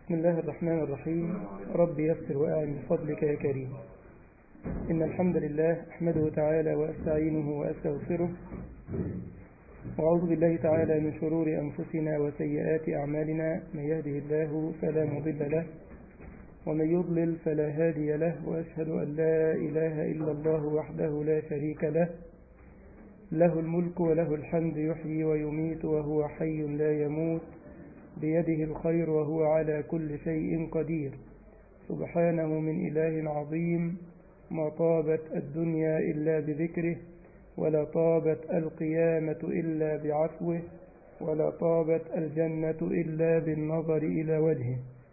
بسم الله الرحمن الرحيم رب يسر وأعن بفضلك يا كريم إن الحمد لله أحمده تعالى وأستعينه وأستغفره وأعوذ بالله تعالى من شرور أنفسنا وسيئات أعمالنا من يهده الله فلا مضل له ومن يضلل فلا هادي له وأشهد أن لا إله إلا الله وحده لا شريك له له الملك وله الحمد يحيي ويميت وهو حي لا يموت بيده الخير وهو على كل شيء قدير سبحانه من إله عظيم ما طابت الدنيا إلا بذكره ولا طابت القيامة إلا بعفوه ولا طابت الجنة إلا بالنظر إلى وجهه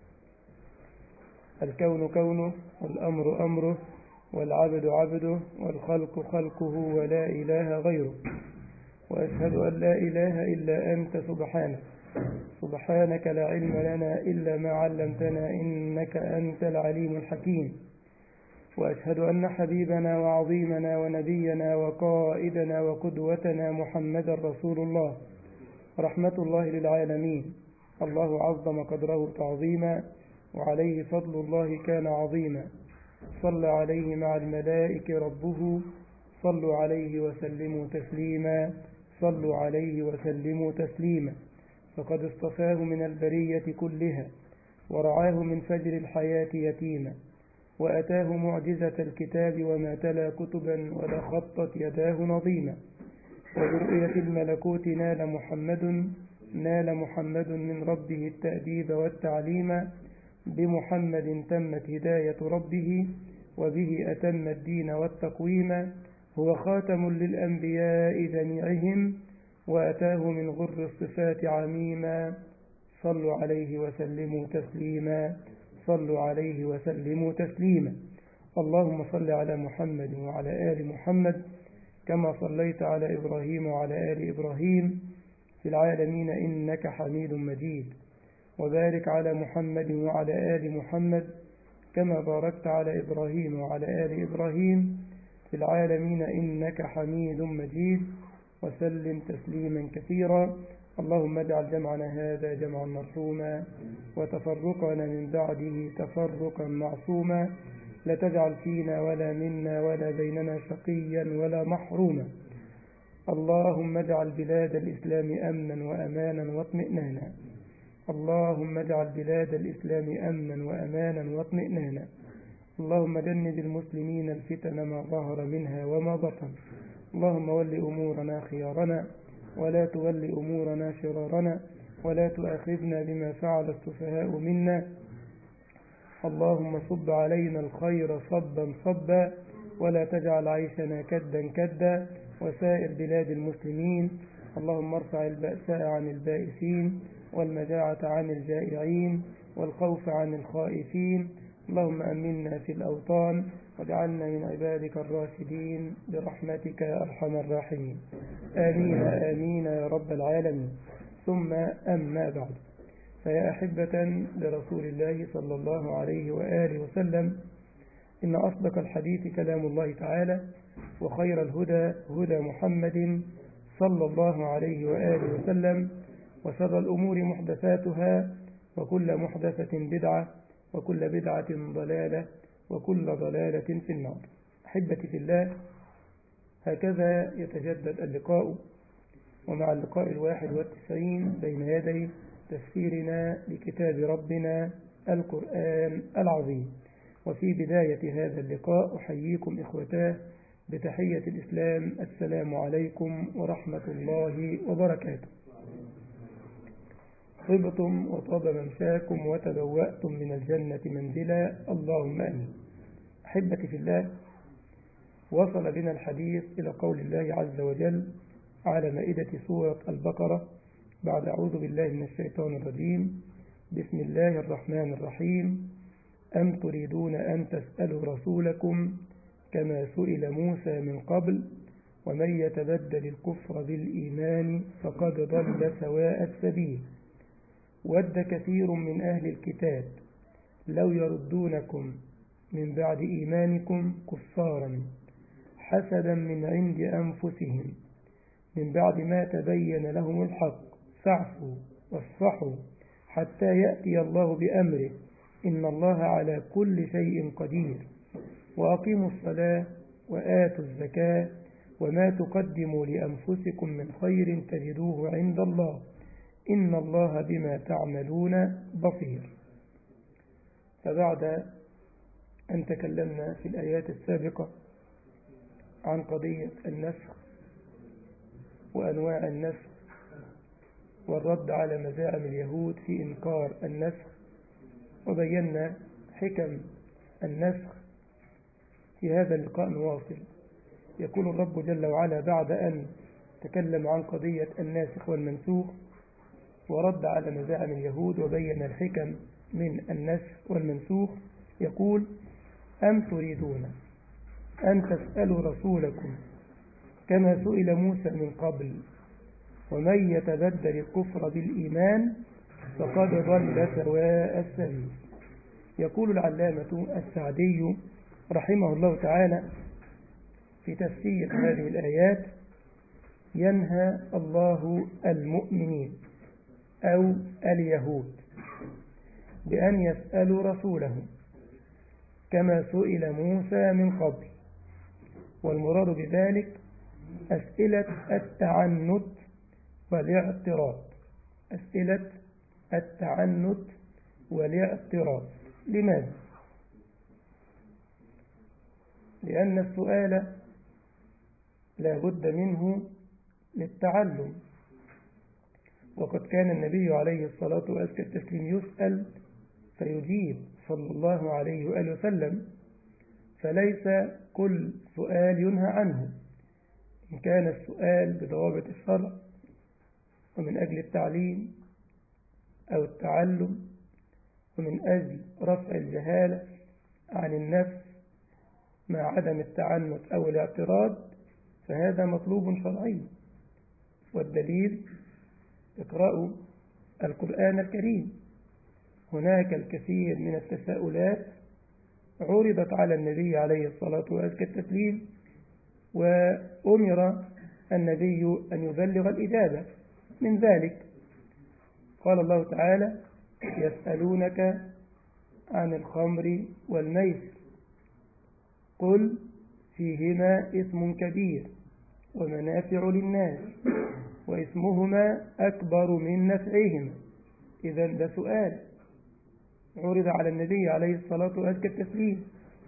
الكون كونه والأمر أمره والعبد عبده والخلق خلقه ولا إله غيره وأشهد أن لا إله إلا أنت سبحانك سبحانك لا علم لنا إلا ما علمتنا إنك أنت العليم الحكيم وأشهد أن حبيبنا وعظيمنا ونبينا وقائدنا وقدوتنا محمد رسول الله رحمة الله للعالمين الله عظم قدره تعظيما وعليه فضل الله كان عظيما صلى عليه مع الملائكة ربه صلوا عليه وسلموا تسليما صلوا عليه وسلموا تسليما فقد اصطفاه من البرية كلها ورعاه من فجر الحياة يتيما وأتاه معجزة الكتاب وما تلا كتبا ولا خطت يداه نظيما وبرؤية الملكوت نال محمد نال محمد من ربه التأديب والتعليم بمحمد تمت هداية ربه وبه أتم الدين والتقويم هو خاتم للأنبياء جميعهم وأتاه من غر الصفات عميما صلوا عليه وسلموا تسليما صلوا عليه وسلموا تسليما اللهم صل على محمد وعلى آل محمد كما صليت على إبراهيم وعلى آل إبراهيم في العالمين إنك حميد مجيد وبارك على محمد وعلى آل محمد كما باركت على إبراهيم وعلى آل إبراهيم في العالمين إنك حميد مجيد وسلم تسليما كثيرا اللهم اجعل جمعنا هذا جمعا مرحوما وتفرقنا من بعده تفرقا معصوما لا تجعل فينا ولا منا ولا بيننا شقيا ولا محروما اللهم اجعل بلاد الإسلام أمنا وأمانا واطمئنانا اللهم اجعل بلاد الإسلام أمنا وأمانا واطمئنانا اللهم جنب المسلمين الفتن ما ظهر منها وما بطن اللهم ول أمورنا خيارنا ولا تول أمورنا شرارنا ولا تؤاخذنا بما فعل السفهاء منا اللهم صب علينا الخير صبا صبا ولا تجعل عيشنا كدا كدا وسائر بلاد المسلمين اللهم ارفع البأساء عن البائسين والمجاعة عن الجائعين والخوف عن الخائفين اللهم أمنا في الأوطان واجعلنا من عبادك الراشدين برحمتك يا أرحم الراحمين آمين آمين يا رب العالمين ثم أما بعد فيا أحبة لرسول الله صلى الله عليه وآله وسلم إن أصدق الحديث كلام الله تعالى وخير الهدى هدى محمد صلى الله عليه وآله وسلم وشر الأمور محدثاتها وكل محدثة بدعة وكل بدعة ضلالة وكل ضلالة في النار أحبتي في الله هكذا يتجدد اللقاء ومع اللقاء الواحد والتسعين بين يدي تفسيرنا لكتاب ربنا القرآن العظيم وفي بداية هذا اللقاء أحييكم إخوتاه بتحية الإسلام السلام عليكم ورحمة الله وبركاته طبتم وطاب ممشاكم وتبوأتم من الجنة منزلا اللهم أمين أحبتي في الله وصل بنا الحديث إلى قول الله عز وجل على مائدة سورة البقرة بعد أعوذ بالله من الشيطان الرجيم بسم الله الرحمن الرحيم أم تريدون أن تسألوا رسولكم كما سئل موسى من قبل ومن يتبدل الكفر بالإيمان فقد ضل سواء السبيل ود كثير من أهل الكتاب لو يردونكم من بعد إيمانكم كفارا حسدا من عند أنفسهم من بعد ما تبين لهم الحق فاعفوا واصفحوا حتى يأتي الله بأمره إن الله على كل شيء قدير وأقيموا الصلاة وآتوا الزكاة وما تقدموا لأنفسكم من خير تجدوه عند الله إن الله بما تعملون بصير فبعد أن تكلمنا في الآيات السابقة عن قضية النسخ وأنواع النسخ والرد على مزاعم اليهود في إنكار النسخ وبينا حكم النسخ في هذا اللقاء نواصل يقول الرب جل وعلا بعد أن تكلم عن قضية الناسخ والمنسوخ ورد على مزاعم اليهود وبين الحكم من النسخ والمنسوخ يقول أم تريدون أن تسألوا رسولكم كما سئل موسى من قبل ومن يتبدل الكفر بالإيمان فقد ضل سواء السبيل يقول العلامة السعدي رحمه الله تعالى في تفسير هذه الآيات ينهى الله المؤمنين أو اليهود بأن يسألوا رسولهم كما سئل موسى من قبل والمراد بذلك أسئلة التعنت والاعتراض أسئلة التعنت والاعتراض لماذا؟ لأن السؤال لا بد منه للتعلم وقد كان النبي عليه الصلاة والتسليم يسأل فيجيب صلى الله عليه وآله وسلم فليس كل سؤال ينهى عنه إن كان السؤال بضوابط الشرع ومن أجل التعليم أو التعلم ومن أجل رفع الجهالة عن النفس مع عدم التعنت أو الاعتراض فهذا مطلوب شرعي والدليل اقرأوا القرآن الكريم هناك الكثير من التساؤلات عرضت على النبي عليه الصلاة والتسليم وأمر النبي أن يبلغ الإجابة من ذلك قال الله تعالى يسألونك عن الخمر والميسر قل فيهما إثم كبير ومنافع للناس وإثمهما أكبر من نفعهما إذا ده سؤال عرض على النبي عليه الصلاة والتسليم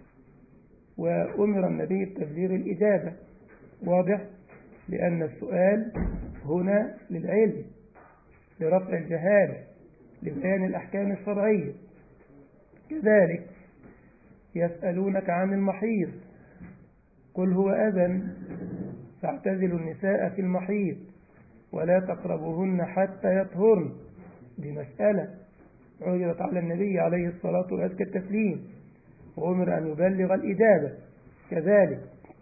وأمر النبي بتبليغ الإجابة واضح لأن السؤال هنا للعلم لرفع الجهالة لبيان الأحكام الشرعية كذلك يسألونك عن المحيض قل هو أذى فاعتزلوا النساء في المحيض ولا تقربوهن حتى يطهرن دي مسألة عرضت على النبي عليه الصلاة وأزكى التسليم وأمر أن يبلغ الإجابة كذلك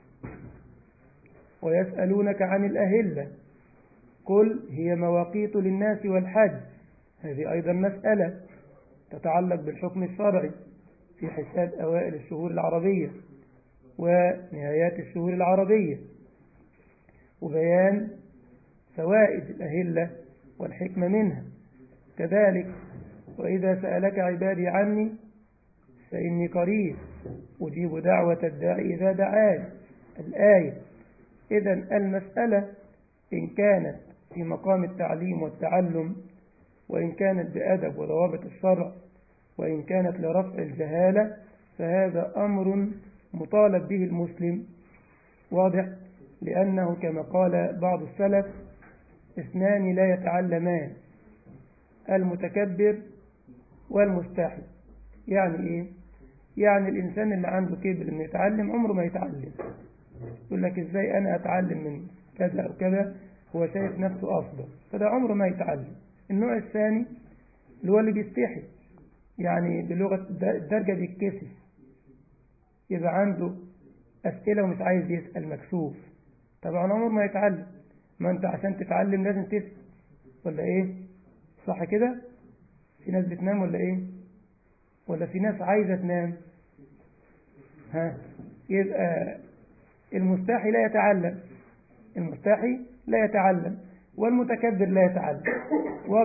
ويسألونك عن الأهلة قل هي مواقيت للناس والحج هذه أيضا مسألة تتعلق بالحكم الشرعي في حساب أوائل الشهور العربية ونهايات الشهور العربية وبيان فوائد الأهلة والحكمة منها كذلك وإذا سألك عبادي عني فإني قريب أجيب دعوة الداعي إذا دعاني الآية إذا المسألة إن كانت في مقام التعليم والتعلم وإن كانت بأدب وضوابط الشرع وإن كانت لرفع الجهالة فهذا أمر مطالب به المسلم واضح لأنه كما قال بعض السلف اثنان لا يتعلمان المتكبر والمستحي يعني ايه يعني الانسان اللي عنده كبر انه يتعلم عمره ما يتعلم يقول لك ازاي انا اتعلم من كذا او كذا هو شايف نفسه افضل فده عمره ما يتعلم النوع الثاني اللي هو اللي بيستحي يعني بلغة الدرجة بيتكسف يبقى عنده أسئلة ومش عايز يسأل مكسوف طبعا عمره ما يتعلم ما انت عشان تتعلم لازم تسأل ولا ايه صح كده في ناس بتنام ولا ايه ولا في ناس عايزة تنام ها يبقى المستحي لا يتعلم المستحي لا يتعلم والمتكبر لا يتعلم واضح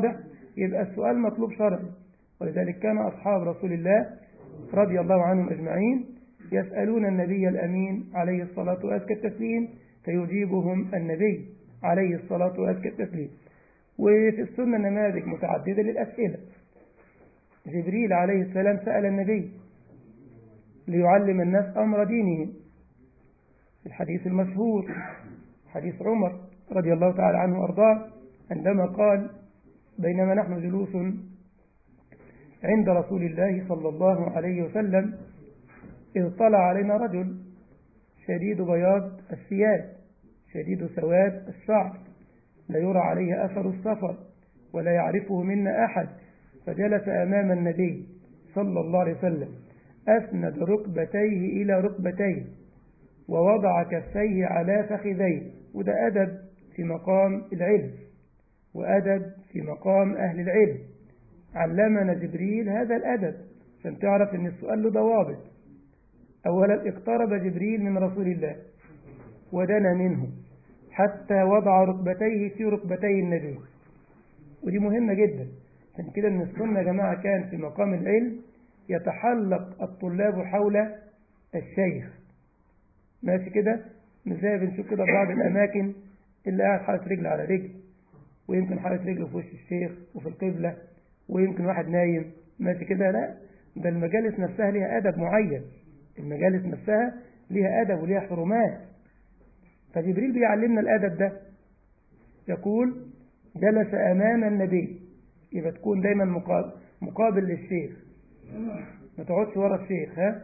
يبقى السؤال مطلوب شرعي ولذلك كان أصحاب رسول الله رضي الله عنهم أجمعين يسألون النبي الأمين عليه الصلاة وأزكى التسليم فيجيبهم النبي عليه الصلاة وأزكى التسليم وفي السنة نماذج متعددة للأسئلة جبريل عليه السلام سأل النبي ليعلم الناس أمر دينهم في الحديث المشهور حديث عمر رضي الله تعالى عنه وأرضاه عندما قال بينما نحن جلوس عند رسول الله صلى الله عليه وسلم إذ طلع علينا رجل شديد بياض الثياب شديد سواد الشعر لا يرى عليه أثر السفر ولا يعرفه منا أحد فجلس أمام النبي صلى الله عليه وسلم أسند ركبتيه إلى ركبتيه ووضع كفيه على فخذيه وده أدب في مقام العلم وأدب في مقام أهل العلم علمنا جبريل هذا الأدب عشان تعرف أن السؤال له ضوابط أولا اقترب جبريل من رسول الله ودنا منه حتى وضع ركبتيه في ركبتي النبي ودي مهمة جدا عشان كده ان السنة يا جماعة كان في مقام العلم يتحلق الطلاب حول الشيخ ماشي كده مش زي بنشوف كده بعض الأماكن اللي قاعد حاطط رجل على رجل ويمكن حاطط رجله في وش الشيخ وفي القبلة ويمكن واحد نايم ماشي كده لا ده المجالس نفسها ليها أدب معين المجالس نفسها ليها أدب وليها حرمات فجبريل بيعلمنا الأدب ده يقول جلس أمام النبي يبقى تكون دايما مقابل, مقابل للشيخ ما تقعدش ورا الشيخ ها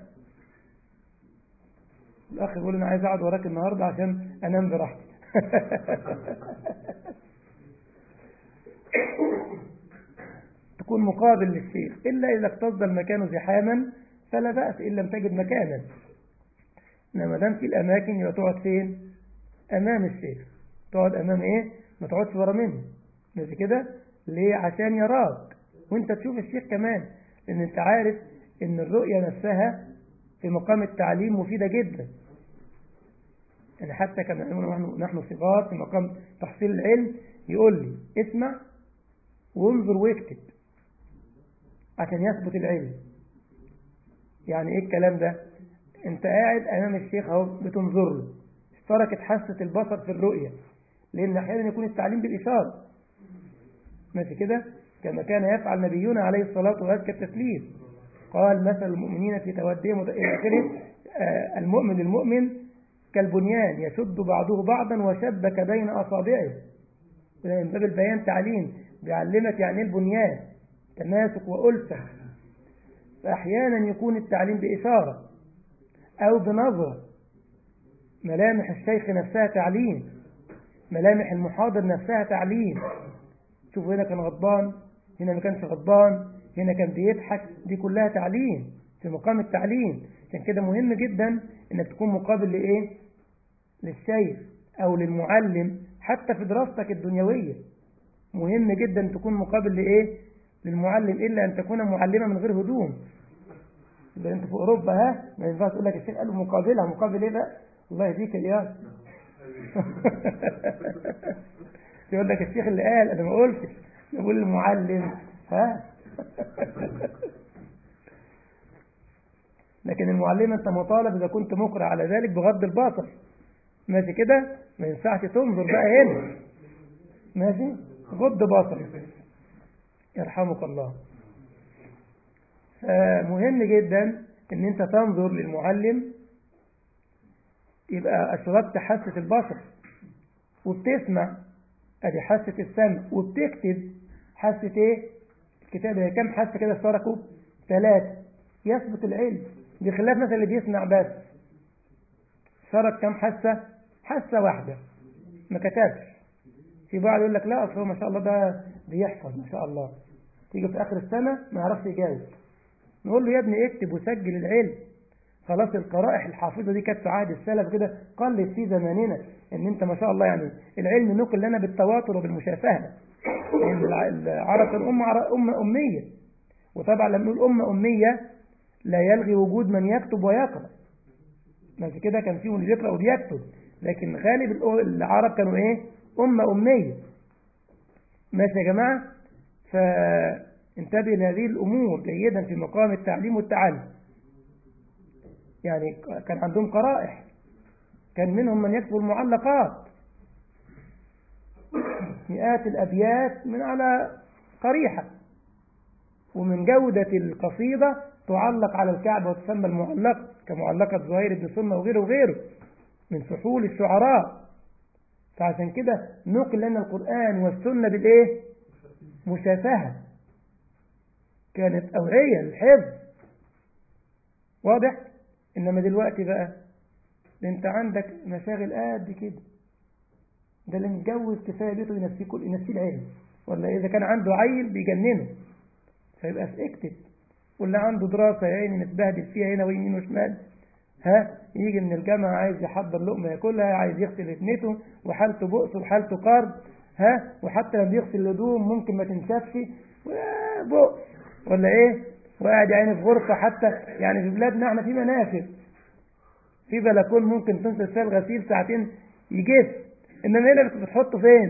الأخ يقول أنا عايز أقعد وراك النهاردة عشان أنام براحتي تكون مقابل للشيخ إلا إذا اقتصد المكان زحاما فلا بأس إن لم تجد مكانا إنما دام في الأماكن يبقى تقعد فين أمام الشيخ تقعد أمام إيه ما تقعدش ورا منه ماشي كده ليه عشان يراك وانت تشوف الشيخ كمان لأن انت عارف ان الرؤية نفسها في مقام التعليم مفيدة جدا يعني حتى كما نحن نحن صغار في مقام تحصيل العلم يقول لي اسمع وانظر واكتب عشان يثبت العلم يعني ايه الكلام ده انت قاعد امام الشيخ اهو بتنظر له اشتركت حاسة البصر في الرؤية لان احيانا يكون التعليم بالاشارة ماشي كده كما كان يفعل نبينا عليه الصلاة وأزكى التسليم قال مثل المؤمنين في توديهم إلى آخره آه المؤمن المؤمن كالبنيان يشد بعضه بعضا وشبك بين أصابعه من باب البيان تعليم بيعلمك يعني البنيان تماسك وألفة فأحيانا يكون التعليم بإشارة أو بنظرة ملامح الشيخ نفسها تعليم ملامح المحاضر نفسها تعليم شوفوا هنا كان غضبان هنا ما كانش غضبان هنا كان بيضحك دي كلها تعليم في مقام التعليم عشان كده مهم جدا انك تكون مقابل لايه للشيخ او للمعلم حتى في دراستك الدنيوية مهم جدا تكون مقابل لايه للمعلم الا ان تكون معلمة من غير هدوم يبقى انت في اوروبا ها ما ينفعش تقول لك الشيخ قال له مقابلها مقابل ايه بقى الله يهديك الياس يقول لك الشيخ اللي قال انا ما قلتش نقول المعلم ها لكن المعلم انت مطالب اذا كنت مقرع على ذلك بغض البصر ماشي كده ما ينفعش تنظر بقى هنا ماشي غض بصر يرحمك الله فمهم جدا ان انت تنظر للمعلم يبقى اشربت حاسة البصر وبتسمع ادي حاسة السمع وبتكتب حاسة ايه الكتاب هي كم حاسة كده اشتركوا ثلاثة يثبت العلم بخلاف مثلا اللي بيسمع بس شرك كم حاسة حاسة واحدة ما كتبش في بعض يقول لك لا اصل هو ما شاء الله ده بيحفظ ما شاء الله تيجي في اخر السنة ما يعرفش يجاوب نقول له يا ابني اكتب وسجل العلم خلاص القرائح الحافظة دي كانت في عهد السلف كده قلت في زماننا ان انت ما شاء الله يعني العلم نقل لنا بالتواتر وبالمشافهة يعني العرب كان أمة, أمة أمية وطبعا لما نقول أمة أمية لا يلغي وجود من يكتب ويقرأ ماشي كده كان فيهم اللي بيقرأ وبيكتب لكن غالب العرب كانوا ايه أمة أمية ماشي يا جماعة فانتبه لهذه الأمور جيدا في مقام التعليم والتعلم يعني كان عندهم قرائح كان منهم من يكتب المعلقات مئات الأبيات من على قريحة ومن جودة القصيدة تعلق على الكعبة وتسمى المعلقة كمعلقة زهير بن سنة وغيره وغيره من فحول الشعراء فعشان كده نقل لنا القرآن والسنة بالإيه؟ مشافهة كانت أوعية للحفظ واضح؟ إنما دلوقتي بقى انت عندك مشاغل قد كده ده اللي متجوز كفايه بيته ينسيه كل ينسيه العلم ولا اذا كان عنده عيل بيجننه فيبقى اكتب واللي عنده دراسه يا عيني متبهدل فيها هنا ويمين وشمال ها يجي من الجامعه عايز يحضر لقمه ياكلها عايز يغسل ابنته وحالته بؤس وحالته قرض ها وحتى لما بيغسل الهدوم ممكن ما تنشفش بؤس ولا ايه وقاعد يعني في غرفه حتى يعني في بلادنا احنا في منافذ في بلكون ممكن تنزل فيها الغسيل ساعتين يجف انما هنا بتحطه فين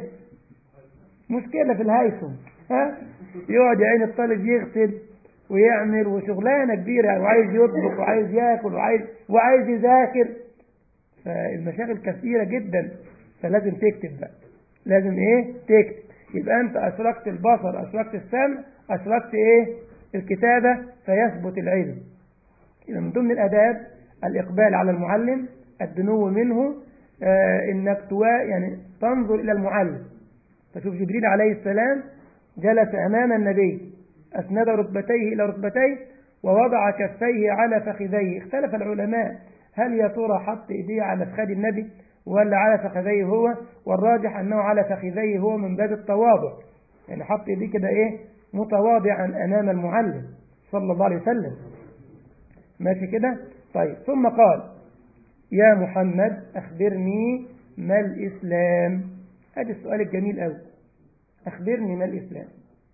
مشكله في الهيثم ها يقعد يا عين الطالب يغسل ويعمل وشغلانه كبيره يعني وعايز يطبخ وعايز ياكل وعايز وعايز يذاكر فالمشاغل كثيره جدا فلازم تكتب بقى لازم ايه تكتب يبقى انت اشركت البصر اشركت السمع اشركت ايه الكتابه فيثبت العلم يبقى من ضمن الاداب الإقبال على المعلم الدنو منه آه إنك توا يعني تنظر إلى المعلم فشوف جبريل عليه السلام جلس أمام النبي أسند ركبتيه إلى ركبتيه ووضع كفيه على فخذيه اختلف العلماء هل يا ترى حط إيديه على فخذ النبي ولا على فخذيه هو والراجح أنه على فخذيه هو من باب التواضع يعني حط إيديه كده إيه متواضعا أمام المعلم صلى الله عليه وسلم ماشي كده طيب ثم قال يا محمد أخبرني ما الإسلام هذا السؤال الجميل أوي أخبرني ما الإسلام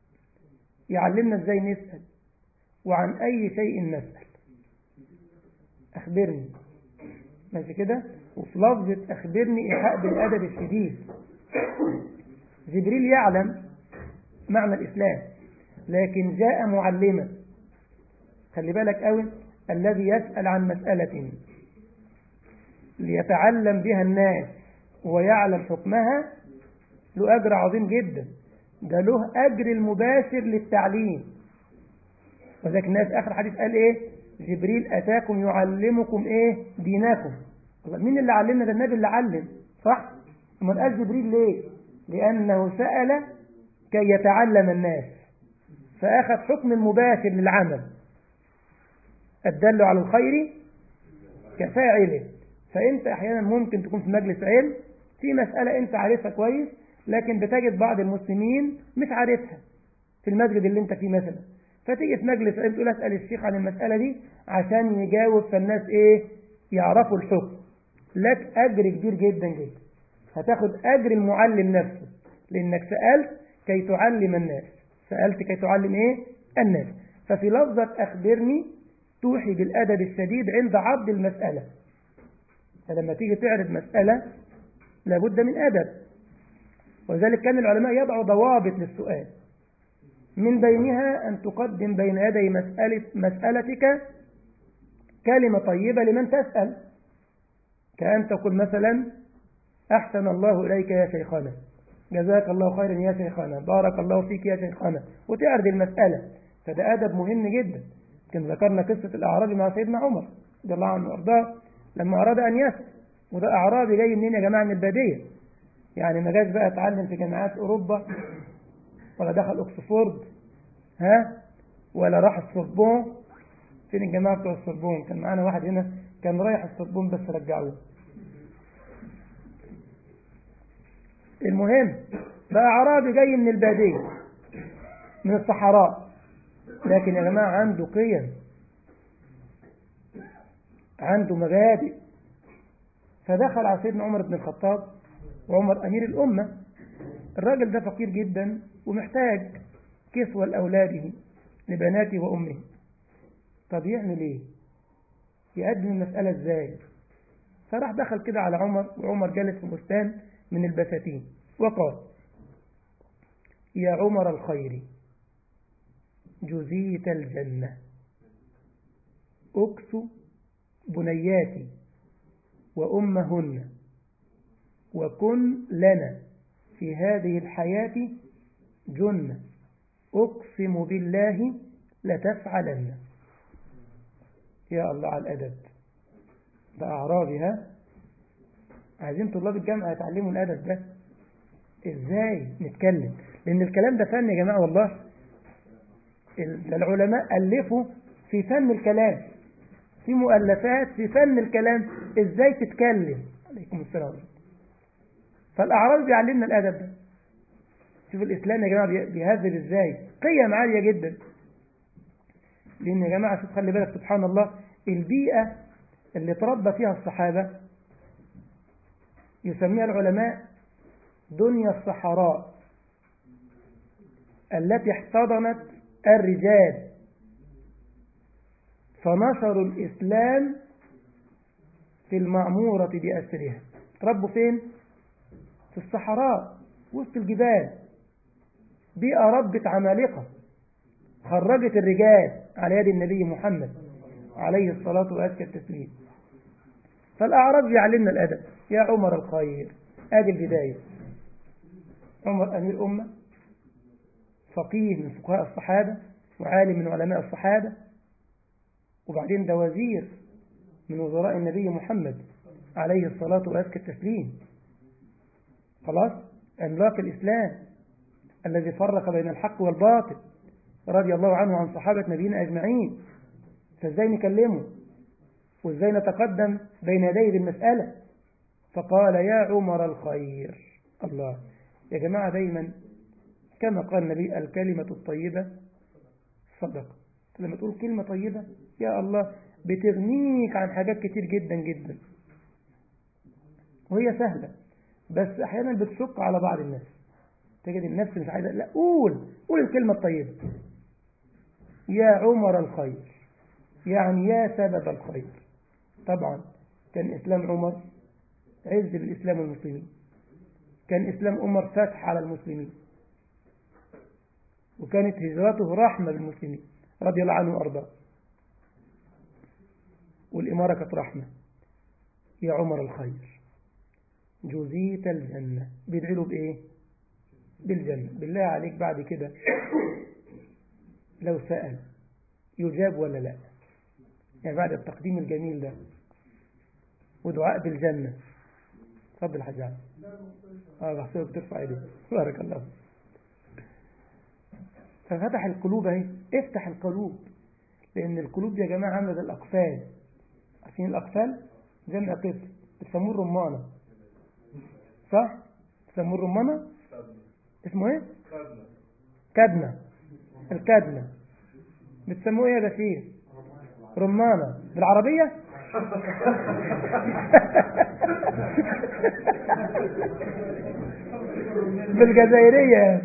يعلمنا إزاي نسأل وعن أي شيء نسأل أخبرني ماشي كده وفي لفظة أخبرني إيحاء بالأدب الشديد جبريل يعلم معنى الإسلام لكن جاء معلما خلي بالك قوي الذي يسأل عن مسألة ليتعلم بها الناس ويعلم حكمها له أجر عظيم جدا ده له أجر المباشر للتعليم وذلك الناس آخر حديث قال إيه جبريل أتاكم يعلمكم إيه دينكم مين اللي علمنا ده النبي اللي علم صح أما قال جبريل ليه لأنه سأل كي يتعلم الناس فأخذ حكم المباشر للعمل الدل على الخير كفاعله فأنت أحيانا ممكن تكون في مجلس علم في مسألة أنت عارفها كويس لكن بتجد بعض المسلمين مش عارفها في المسجد اللي أنت فيه مثلا فتيجي في مجلس علم تقول أسأل الشيخ عن المسألة دي عشان يجاوب فالناس إيه يعرفوا الحكم لك أجر كبير جدا جدا هتاخد أجر المعلم نفسه لأنك سألت كي تعلم الناس سألت كي تعلم إيه الناس ففي لفظة أخبرني توحي بالأدب الشديد عند عرض المسألة فلما تيجي تعرض مسألة لابد من أدب ولذلك كان العلماء يضعوا ضوابط للسؤال من بينها أن تقدم بين يدي مسألة مسألتك كلمة طيبة لمن تسأل كأن تقول مثلا أحسن الله إليك يا شيخنا جزاك الله خيرا يا شيخنا بارك الله فيك يا شيخنا وتعرض المسألة فده أدب مهم جدا كان ذكرنا قصة الأعرابي مع سيدنا عمر رضي الله عنه وأرضاه لما أراد أن يسأل وده أعرابي جاي منين يا جماعة من البادية يعني ما جاش بقى اتعلم في جامعات أوروبا ولا دخل أكسفورد ها ولا راح السوربون فين الجماعة بتوع السوربون كان معانا واحد هنا كان رايح السوربون بس رجعوه المهم بقى أعرابي جاي من البادية من الصحراء لكن يا جماعة عنده قيم عنده مبادئ فدخل على سيدنا عمر بن الخطاب وعمر أمير الأمة الراجل ده فقير جدا ومحتاج كسوة لأولاده لبناته وأمه طب يعمل ايه يقدم المسألة ازاي فراح دخل كده على عمر وعمر جالس في بستان من البساتين وقال يا عمر الخير جزيت الجنة أكس بنياتي وأمهن وكن لنا في هذه الحياة جنة أقسم بالله لتفعلن يا الله على الأدب ده أعرابي ها عايزين طلاب الجامعة يتعلموا الأدب ده إزاي نتكلم لأن الكلام ده فن يا جماعة والله العلماء ألفوا في فن الكلام في مؤلفات في فن الكلام إزاي تتكلم عليكم السلام فالأعراب بيعلمنا الأدب ده شوف الإسلام يا جماعة بيهذب إزاي قيم عالية جدا لأن يا جماعة شوف خلي بالك سبحان الله البيئة اللي تربى فيها الصحابة يسميها العلماء دنيا الصحراء التي احتضنت الرجال فنشروا الإسلام في المعمورة بأسرها تربوا فين؟ في الصحراء وسط الجبال بيئة ربت عمالقة خرجت الرجال على يد النبي محمد عليه الصلاة وأزكى التسليم فالأعراب يعلمنا الأدب يا عمر الخير آدي البداية عمر أمير أمة فقيه من فقهاء الصحابة وعالم من علماء الصحابة وبعدين ده وزير من وزراء النبي محمد عليه الصلاة وأزكى التسليم خلاص عملاق الإسلام الذي فرق بين الحق والباطل رضي الله عنه عن صحابة نبينا أجمعين فازاي نكلمه وازاي نتقدم بين يديه بالمسألة فقال يا عمر الخير الله يا جماعة دايما كما قال النبي الكلمة الطيبة صدقة لما تقول كلمة طيبة يا الله بتغنيك عن حاجات كتير جدا جدا وهي سهلة بس أحيانا بتشق على بعض الناس تجد النفس مش عايزة لا قول قول الكلمة الطيبة يا عمر الخير يعني يا سبب الخير طبعا كان إسلام عمر عز للإسلام والمسلمين كان إسلام عمر فتح على المسلمين وكانت هجرته رحمة بالمسلمين رضي الله عنه وأرضاه والإمارة كانت رحمة يا عمر الخير جزيت الجنة بيدعي بإيه بالجنة بالله عليك بعد كده لو سأل يجاب ولا لا يعني بعد التقديم الجميل ده ودعاء بالجنة تفضل حاجة اه بحسبك بترفع ايديك بارك الله ففتح القلوب اهي افتح القلوب لان القلوب دي يا جماعه عامله زي الاقفال عارفين الاقفال جمع قفل بتسموه الرمانه صح بتسموه الرمانه اسمه ايه كدنه الكدنه بتسموه ايه يا بشير رمانه بالعربيه بالجزائريه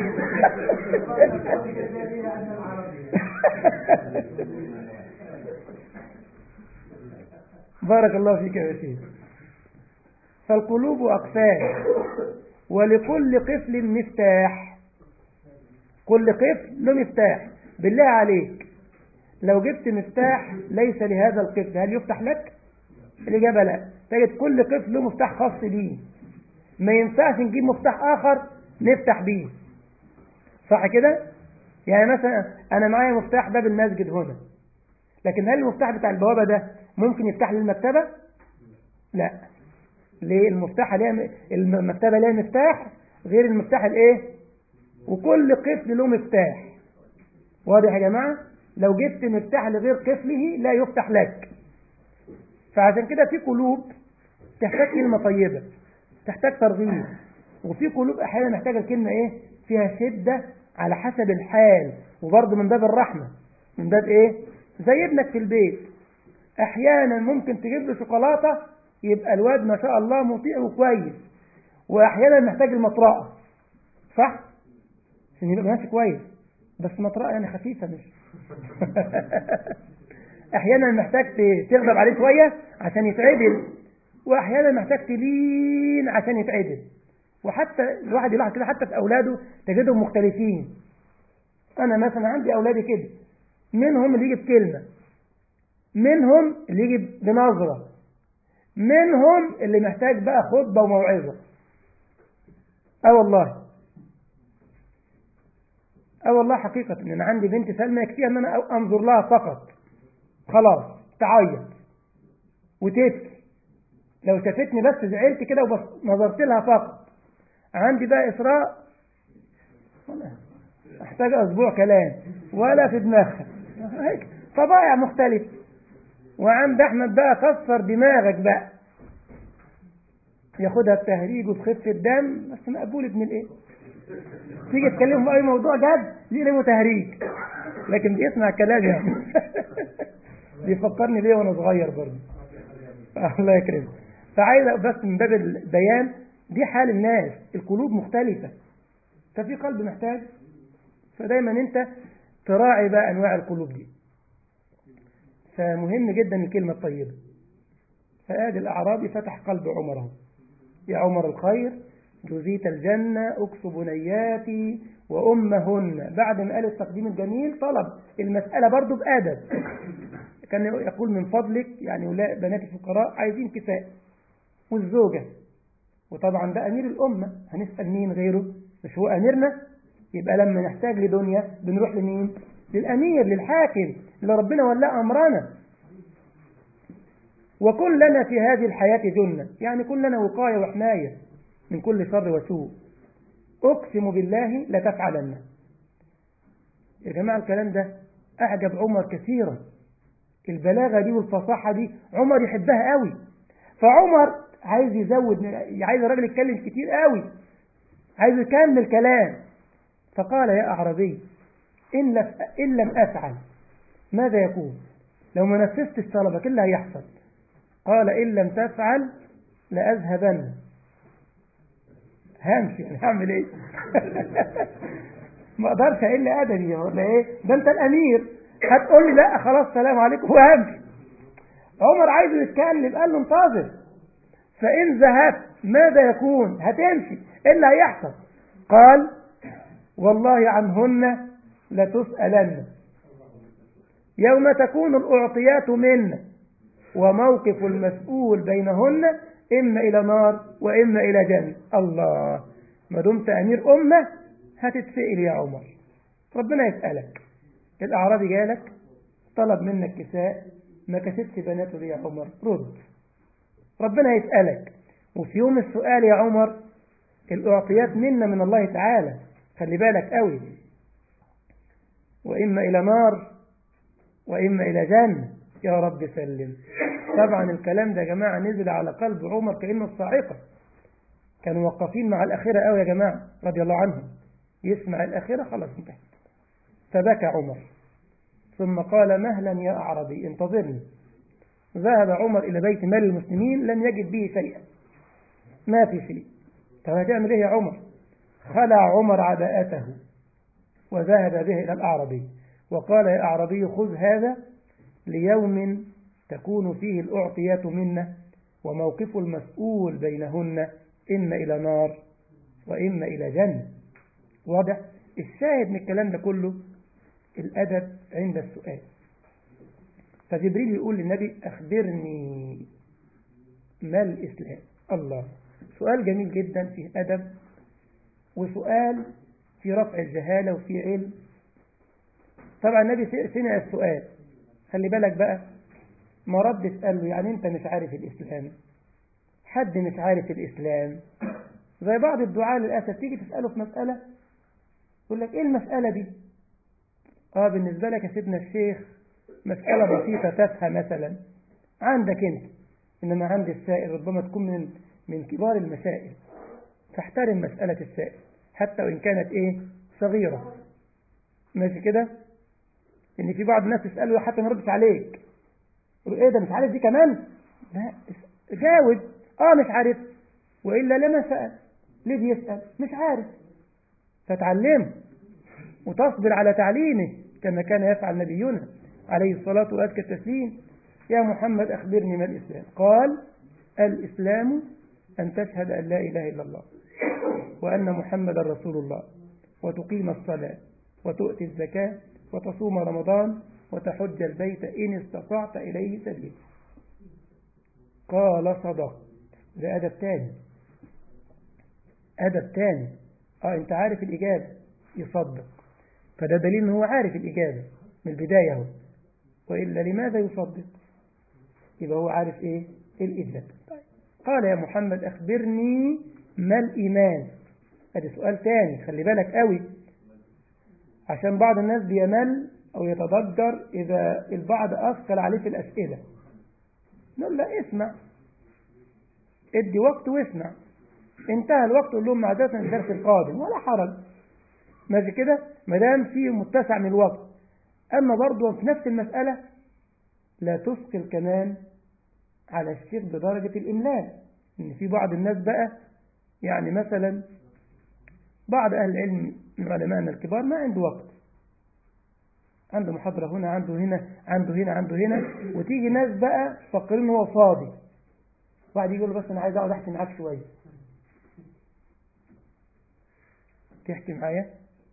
بارك الله فيك يا بشير فالقلوب أقفال ولكل قفل مفتاح كل قفل له مفتاح بالله عليك لو جبت مفتاح ليس لهذا القفل هل يفتح لك الإجابة لا تجد كل قفل له مفتاح خاص بيه ما ينفعش نجيب مفتاح آخر نفتح بيه صح كده يعني مثلا أنا معايا مفتاح باب المسجد هنا لكن هل المفتاح بتاع البوابة ده ممكن يفتح لي المكتبة لا ليه المفتاح ليه المكتبة ليها مفتاح غير المفتاح الايه وكل قفل له مفتاح واضح يا جماعة لو جبت مفتاح لغير قفله لا يفتح لك فعشان كده في قلوب تحتاج كلمة طيبة تحتاج ترغيب وفي قلوب احيانا محتاجة الكلمة ايه فيها شدة على حسب الحال وبرضه من باب الرحمة من باب ايه زي ابنك في البيت احيانا ممكن تجيب له شوكولاته يبقى الواد ما شاء الله مطيع وكويس واحيانا محتاج المطرقه صح عشان يبقى ماشي كويس بس مطرقه يعني خفيفه مش احيانا محتاج تغضب عليه شويه عشان يتعدل واحيانا محتاج تلين عشان يتعدل وحتى الواحد يلاحظ كده حتى في اولاده تجدهم مختلفين أنا مثلا عندي أولادي كده منهم اللي يجي بكلمة منهم اللي يجي بنظرة منهم اللي محتاج بقى خطبة وموعظة اه والله اه والله حقيقة ان انا عندي بنت سلمى يكفيها ان انا انظر لها فقط خلاص تعيط وتبكي لو شافتني بس زعلت كده ونظرت لها فقط عندي بقى اسراء احتاج اسبوع كلام ولا في دماغها طبائع مختلفة وعند احمد بقى كسر دماغك بقى ياخدها بتهريج وبخفة دم بس مقبول ابن الايه تيجي تكلمه في اي موضوع جد يقلبه تهريج لكن بيسمع كلام يعني بيفكرني بيه وانا صغير برضه الله يكرمك فعايز بس من باب البيان دي حال الناس القلوب مختلفة ففي قلب محتاج فدايما انت تراعي بقى انواع القلوب دي فمهم جدا الكلمة الطيبة فآدي الأعرابي فتح قلب عمره يا عمر الخير جزيت الجنة أكس بنياتي وأمهن بعد ما قال التقديم الجميل طلب المسألة برضو بأدب كان يقول من فضلك يعني ولا بنات الفقراء عايزين كفاء والزوجة وطبعا ده أمير الأمة هنسأل مين غيره مش هو أميرنا يبقى لما نحتاج لدنيا بنروح لمين للأمير للحاكم اللي ربنا ولاه أمرنا وكن لنا في هذه الحياة جنة يعني كن لنا وقاية وحماية من كل شر وسوء أقسم بالله لتفعلن يا جماعة الكلام ده أعجب عمر كثيرا البلاغة دي والفصاحة دي عمر يحبها قوي فعمر عايز يزود عايز الراجل يتكلم كتير قوي عايز يكمل كلام فقال يا أعربي إن, لف... إن لم أفعل ماذا يكون لو ما نفذتش طلبك إيه اللي هيحصل قال إن لم تفعل لأذهبن همشي يعني هعمل ايه ما اقدرش الا ادبي ولا ايه ده انت الامير هتقول لي لا خلاص سلام عليكم وهمشي عمر عايز يتكلم قال له انتظر فان ذهبت ماذا يكون هتمشي ايه اللي هيحصل قال والله عنهن لتسألن يوم تكون الأعطيات منا وموقف المسؤول بينهن إما إلى نار وإما إلى جنة الله ما دمت أمير أمة هتتسئل يا عمر ربنا يسألك الأعرابي جالك طلب منك كساء ما كسبت بناته ليه يا عمر رد ربنا يسألك وفي يوم السؤال يا عمر الأعطيات منا من الله تعالى خلي بالك قوي وإما إلى نار وإما إلى جنة يا رب سلم طبعا الكلام ده يا جماعة نزل على قلب عمر كأنه الصاعقة كانوا وقفين مع الأخيرة قوي يا جماعة رضي الله عنهم يسمع الأخيرة خلاص انتهت فبكى عمر ثم قال مهلا يا أعربي انتظرني ذهب عمر إلى بيت مال المسلمين لم يجد به شيئا ما في شيء طب هتعمل ايه يا عمر خلع عمر عباءته وذهب به إلى الأعربي وقال يا أعربي خذ هذا ليوم تكون فيه الأعطيات منا وموقف المسؤول بينهن إما إلى نار وإما إلى جنة واضح الشاهد من الكلام ده كله الأدب عند السؤال فجبريل يقول للنبي أخبرني ما الإسلام الله سؤال جميل جدا فيه أدب وسؤال في رفع الجهالة وفي علم طبعا النبي سمع السؤال خلي بالك بقى ما رد تسأل له يعني انت مش عارف الإسلام حد مش عارف الإسلام زي بعض الدعاء للأسف تيجي تسأله في مسألة يقول لك ايه المسألة دي اه بالنسبة لك يا سيدنا الشيخ مسألة بسيطة تافهة مثلا عندك انت انما عند السائل ربما تكون من من كبار المسائل فاحترم مسألة السائل حتى وإن كانت ايه صغيرة ماشي كده ان في بعض الناس تسأله حتى ما يردش عليك يقول ايه ده مش عارف دي كمان لا جاوب اه مش عارف وإلا لما سأل ليه بيسأل مش عارف فتعلمه وتصبر على تعليمه كما كان يفعل نبينا عليه الصلاة وأزكى التسليم يا محمد أخبرني ما الإسلام قال الإسلام أن تشهد أن لا إله إلا الله وأن محمد رسول الله وتقيم الصلاة وتؤتي الزكاة وتصوم رمضان وتحج البيت إن استطعت إليه سبيل قال صدق ده أدب تاني أدب تاني آه أنت عارف الإجابة يصدق فده دليل أنه عارف الإجابة من البداية هو وإلا لماذا يصدق يبقى هو عارف إيه الإجابة طيب. قال يا محمد أخبرني ما الإيمان هذا سؤال تاني خلي بالك قوي عشان بعض الناس بيمل أو يتضجر إذا البعض أثقل عليه في الأسئلة نقول لا اسمع ادي وقت واسمع انتهى الوقت قول لهم معذرة الدرس القادم ولا حرج ماشي كده ما دام في متسع من الوقت أما برضه في نفس المسألة لا تثقل كمان على الشيخ بدرجة الإملاء إن في بعض الناس بقى يعني مثلا بعض أهل العلم من علمائنا الكبار ما عنده وقت عنده محاضرة هنا عنده هنا عنده هنا عنده هنا وتيجي ناس بقى فكرين هو فاضي واحد يقول له بس أنا عايز أقعد أحكي معاك شوية تحكي معايا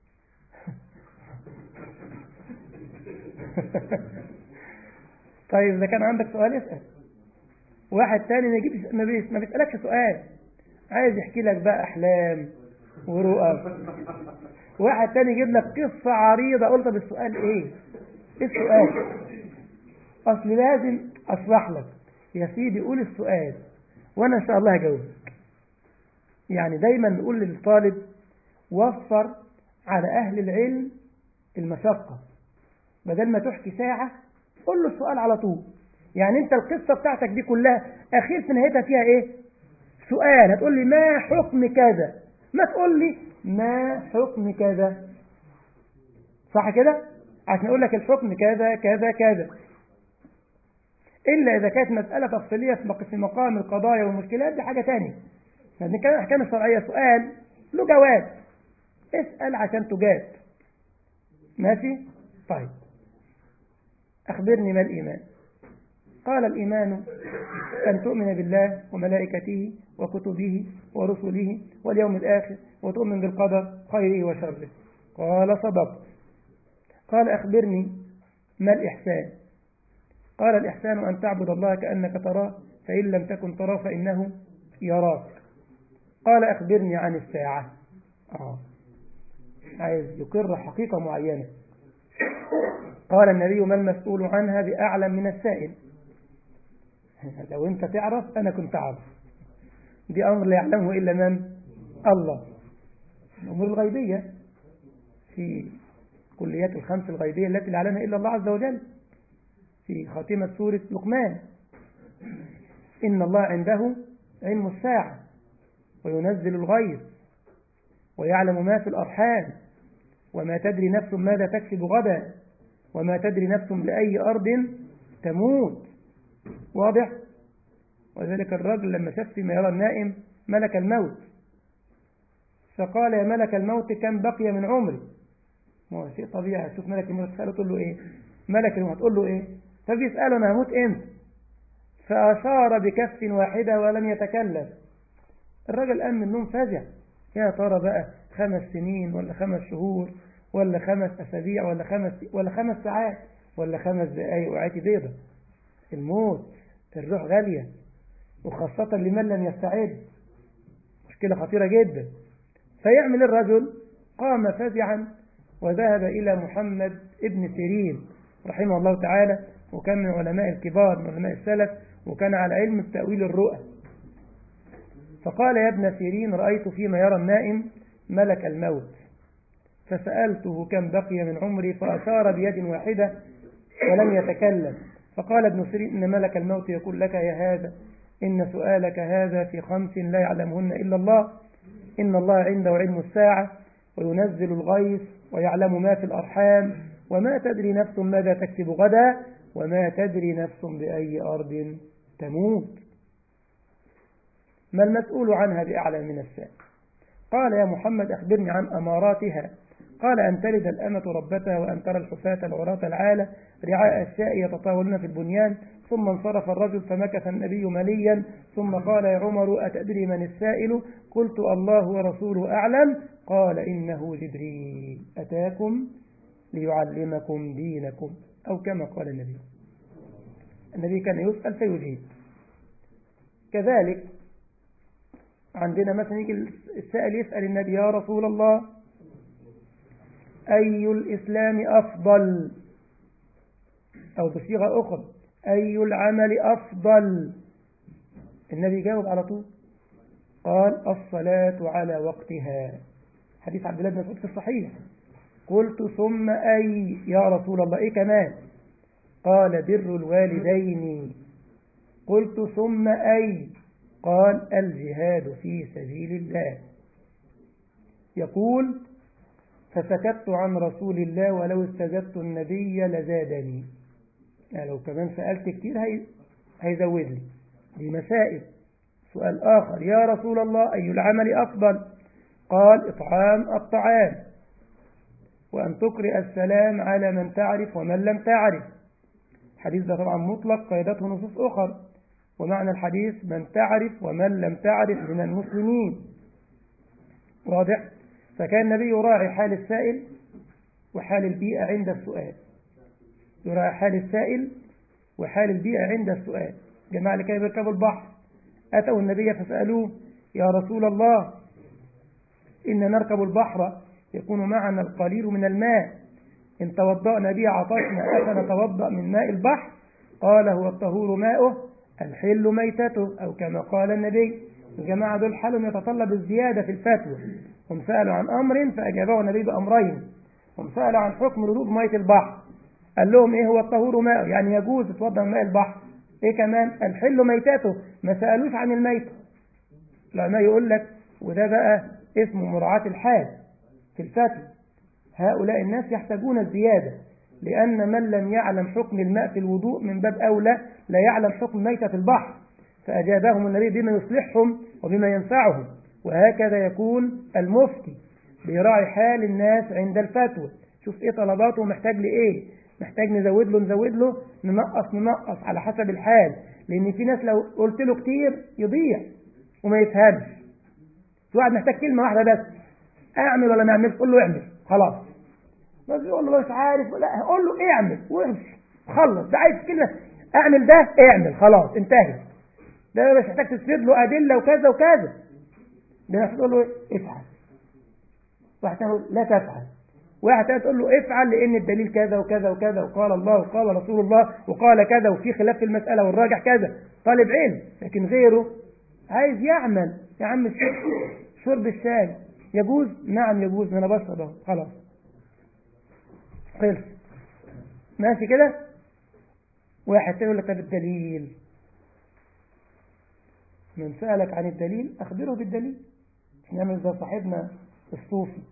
طيب إذا كان عندك سؤال اسأل واحد تاني ما يجيبش ما, بيس ما بيسألكش سؤال عايز يحكي لك بقى أحلام ورؤى واحد تاني يجيب لك قصة عريضة قلت طب السؤال ايه ايه السؤال اصل لازم اشرح لك يا سيدي قول السؤال وانا ان شاء الله هجاوبك يعني دايما نقول للطالب وفر على اهل العلم المشقة بدل ما تحكي ساعة قول له السؤال على طول يعني انت القصة بتاعتك دي كلها اخير في نهايتها فيها ايه سؤال هتقول لي ما حكم كذا ما تقول لي ما حكم كذا صح كده عشان اقول لك الحكم كذا كذا كذا الا اذا كانت مسألة تفصيلية في مقام القضايا والمشكلات دي حاجة تانية بنتكلم الاحكام الشرعية سؤال له جواب اسأل عشان تجاب ماشي طيب أخبرني ما الإيمان قال الإيمان أن تؤمن بالله وملائكته وكتبه ورسله واليوم الآخر وتؤمن بالقدر خيره وشره قال صدق قال أخبرني ما الإحسان قال الإحسان أن تعبد الله كأنك تراه فإن لم تكن تراه فإنه يراك قال أخبرني عن الساعة آه. عايز يقر حقيقة معينة قال النبي ما المسؤول عنها بأعلم من السائل لو انت تعرف انا كنت اعرف دي امر لا يعلمه الا من الله الامور الغيبيه في كليات الخمس الغيبيه التي لا يعلمها الا الله عز وجل في خاتمه سوره لقمان ان الله عنده علم الساعه وينزل الغيث ويعلم ما في الارحام وما تدري نفس ماذا تكسب غدا وما تدري نفس باي ارض تموت واضح وذلك الرجل لما شاف فيما يرى النائم ملك الموت فقال يا ملك الموت كم بقي من عمري ما هو شيء طبيعي شوف ملك الموت تسأله تقول له ايه ملك الموت تقول له ايه فبيسأله انا هموت امتى فأشار بكف واحدة ولم يتكلم الرجل قام من النوم فزع يا ترى بقى خمس سنين ولا خمس شهور ولا خمس أسابيع ولا خمس ولا خمس ساعات ولا خمس دقايق وعاتي بيضة الموت الروح غالية وخاصة لمن لم يستعد مشكلة خطيرة جدا فيعمل الرجل قام فزعا وذهب إلى محمد ابن سيرين رحمه الله تعالى وكان من علماء الكبار من علماء السلف وكان على علم بتأويل الرؤى فقال يا ابن سيرين رأيت فيما يرى النائم ملك الموت فسألته كم بقي من عمري فأشار بيد واحدة ولم يتكلم فقال ابن سيرين إن ملك الموت يقول لك يا هذا إن سؤالك هذا في خمس لا يعلمهن إلا الله إن الله عنده علم الساعة وينزل الغيث ويعلم ما في الأرحام وما تدري نفس ماذا تكسب غدا وما تدري نفس بأي أرض تموت ما المسؤول عنها بأعلم من السائل قال يا محمد أخبرني عن أماراتها قال أن تلد الأمة ربتها وأن ترى الحفاة العراة العالة رعاء الشاء يتطاولون في البنيان ثم انصرف الرجل فمكث النبي مليا ثم قال يا عمر أتدري من السائل قلت الله ورسوله أعلم قال إنه جبريل أتاكم ليعلمكم دينكم أو كما قال النبي النبي كان يسأل فيجيب كذلك عندنا مثلا يجي السائل يسأل النبي يا رسول الله أي الإسلام أفضل أو بصيغة أخرى أي العمل أفضل النبي جاوب على طول قال الصلاة على وقتها حديث عبد الله بن مسعود في الصحيح قلت ثم أي يا رسول الله إيه كمان قال بر الوالدين قلت ثم أي قال الجهاد في سبيل الله يقول فسكت عن رسول الله ولو استزدت النبي لزادني يعني لو كمان سألت كتير هي... هيزود لي دي مسائل سؤال آخر يا رسول الله أي العمل أفضل قال إطعام الطعام وأن تقرئ السلام على من تعرف ومن لم تعرف الحديث ده طبعا مطلق قيدته نصوص أخر ومعنى الحديث من تعرف ومن لم تعرف من المسلمين واضح فكان النبي يراعي حال السائل وحال البيئة عند السؤال يراعي حال السائل وحال البيئة عند السؤال جماعة اللي كانوا بيركبوا البحر أتوا النبي فسألوه يا رسول الله إن نركب البحر يكون معنا القليل من الماء إن توضأنا به عطشنا أفنتوضأ من ماء البحر قال هو الطهور ماؤه الحل ميتته أو كما قال النبي الجماعة دول حالهم يتطلب الزيادة في الفتوى هم سألوا عن أمر فأجابه النبي بأمرين هم سألوا عن حكم ردود مية البحر قال لهم إيه هو الطهور ماء يعني يجوز تتوضأ من ماء البحر إيه كمان الحل ميتته ما سألوش عن الميت العلماء يقول لك وده بقى اسمه مراعاة الحال في الفتوى هؤلاء الناس يحتاجون الزيادة لأن من لم يعلم حكم الماء في الوضوء من باب أولى لا يعلم حكم ميتة في البحر فأجابهم النبي بما يصلحهم وبما ينفعهم وهكذا يكون المفتي بيراعي حال الناس عند الفتوى شوف ايه طلباته محتاج لإيه محتاج نزود له نزود له ننقص ننقص على حسب الحال لأن في ناس لو قلت له كتير يضيع وما يفهمش في واحد محتاج كلمة واحدة بس اعمل ولا ما اعملش قول له اعمل خلاص بس يقول له مش عارف لا قول له اعمل وامشي خلص ده عايز كلمة اعمل ده اعمل خلاص انتهي ده مش محتاج تسرد له ادله وكذا وكذا ده محتاج تقول له افعل واحد تاني لا تفعل واحد تاني تقول له افعل لان الدليل كذا وكذا وكذا وقال الله وقال رسول الله وقال كذا وفي خلاف في المساله والراجح كذا طالب علم لكن غيره عايز يعمل يا عم الشرب شرب الشاي يجوز نعم يجوز انا بشرب اهو خلاص خلص ماشي كده واحد تاني يقول لك طب الدليل من سألك عن الدليل أخبره بالدليل نعمل زي صاحبنا الصوفي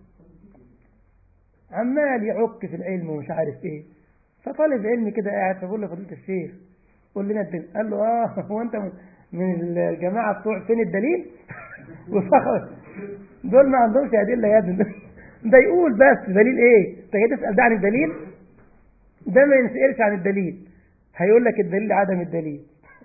عمال يعك في العلم ومش عارف ايه فطالب علم كده قاعد فبقول له فضيلة الشيخ قول لنا الدليل قال له اه هو انت من الجماعة بتوع فين الدليل وفخر دول ما عندهمش أدلة يا ابني ده يقول بس دليل ايه انت جاي تسأل ده عن الدليل ده ما ينسألش عن الدليل هيقول لك الدليل عدم الدليل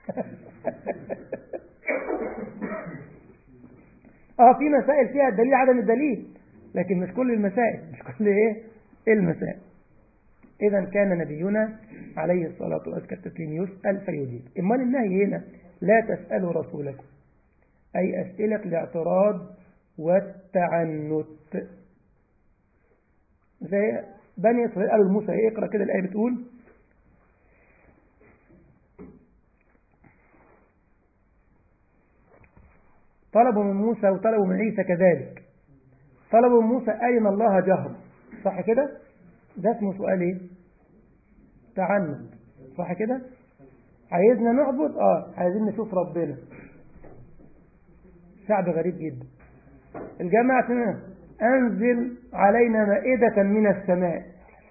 اه في مسائل فيها الدليل عدم الدليل لكن مش كل المسائل مش كل ايه المسائل اذا كان نبينا عليه الصلاة والسلام التسليم يسأل فيجيب امال النهي هنا لا تسألوا رسولكم اي اسئلة الاعتراض والتعنت زي بني اسرائيل قالوا لموسى اقرا كده الايه بتقول طلبوا من موسى وطلبوا من عيسى كذلك طلبوا من موسى أرنا الله جهر صح كده ده اسمه سؤال ايه تعنت صح كده عايزنا نعبد اه عايزين نشوف ربنا شعب غريب جدا الجماعة أنزل علينا مائدة من السماء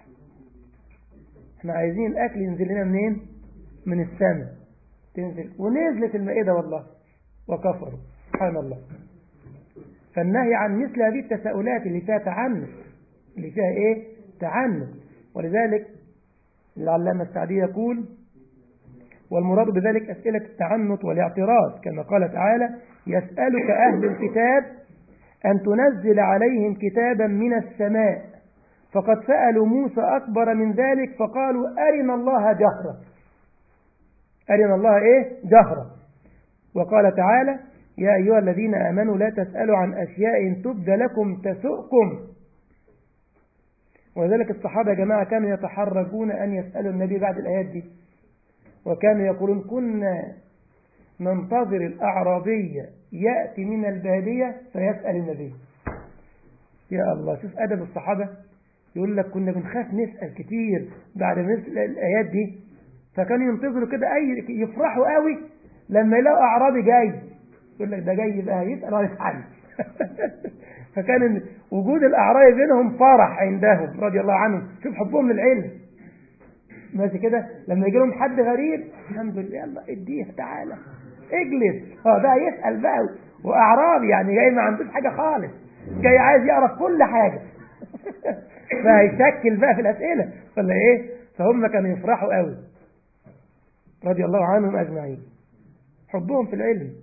احنا عايزين الأكل ينزل لنا منين من السماء تنزل ونزلت المائدة والله وكفروا سبحان الله فالنهي عن مثل هذه التساؤلات اللي فيها تعنت اللي فيها ايه تعنت ولذلك العلامة السعدي يقول والمراد بذلك أسئلة التعنت والاعتراض كما قال تعالى يسألك أهل الكتاب أن تنزل عليهم كتابا من السماء فقد سألوا موسى أكبر من ذلك فقالوا أرنا الله جهرة أرنا الله إيه جهرة وقال تعالى يا أيها الذين آمنوا لا تسألوا عن أشياء تبد لكم تسؤكم وذلك الصحابة يا جماعة كانوا يتحرجون أن يسألوا النبي بعد الآيات دي وكانوا يقولون كنا ننتظر الأعرابية يأتي من البادية فيسأل النبي يا الله شوف أدب الصحابة يقول لك كنا بنخاف نسأل كتير بعد ما نسأل الآيات دي فكانوا ينتظروا كده أي يفرحوا قوي لما يلاقوا أعرابي جاي يقول لك ده جاي بقى يسأل ولا يسأل فكان وجود الأعرابي بينهم فرح عندهم رضي الله عنهم شوف حبهم للعلم ماشي كده لما يجي لهم حد غريب الحمد لله يلا اديه تعالى اجلس اه ده يسأل بقى وأعرابي يعني جاي ما عندوش حاجة خالص جاي عايز يعرف كل حاجة فهيشكل بقى في الأسئلة ولا ايه فهم كانوا يفرحوا قوي رضي الله عنهم أجمعين حبهم في العلم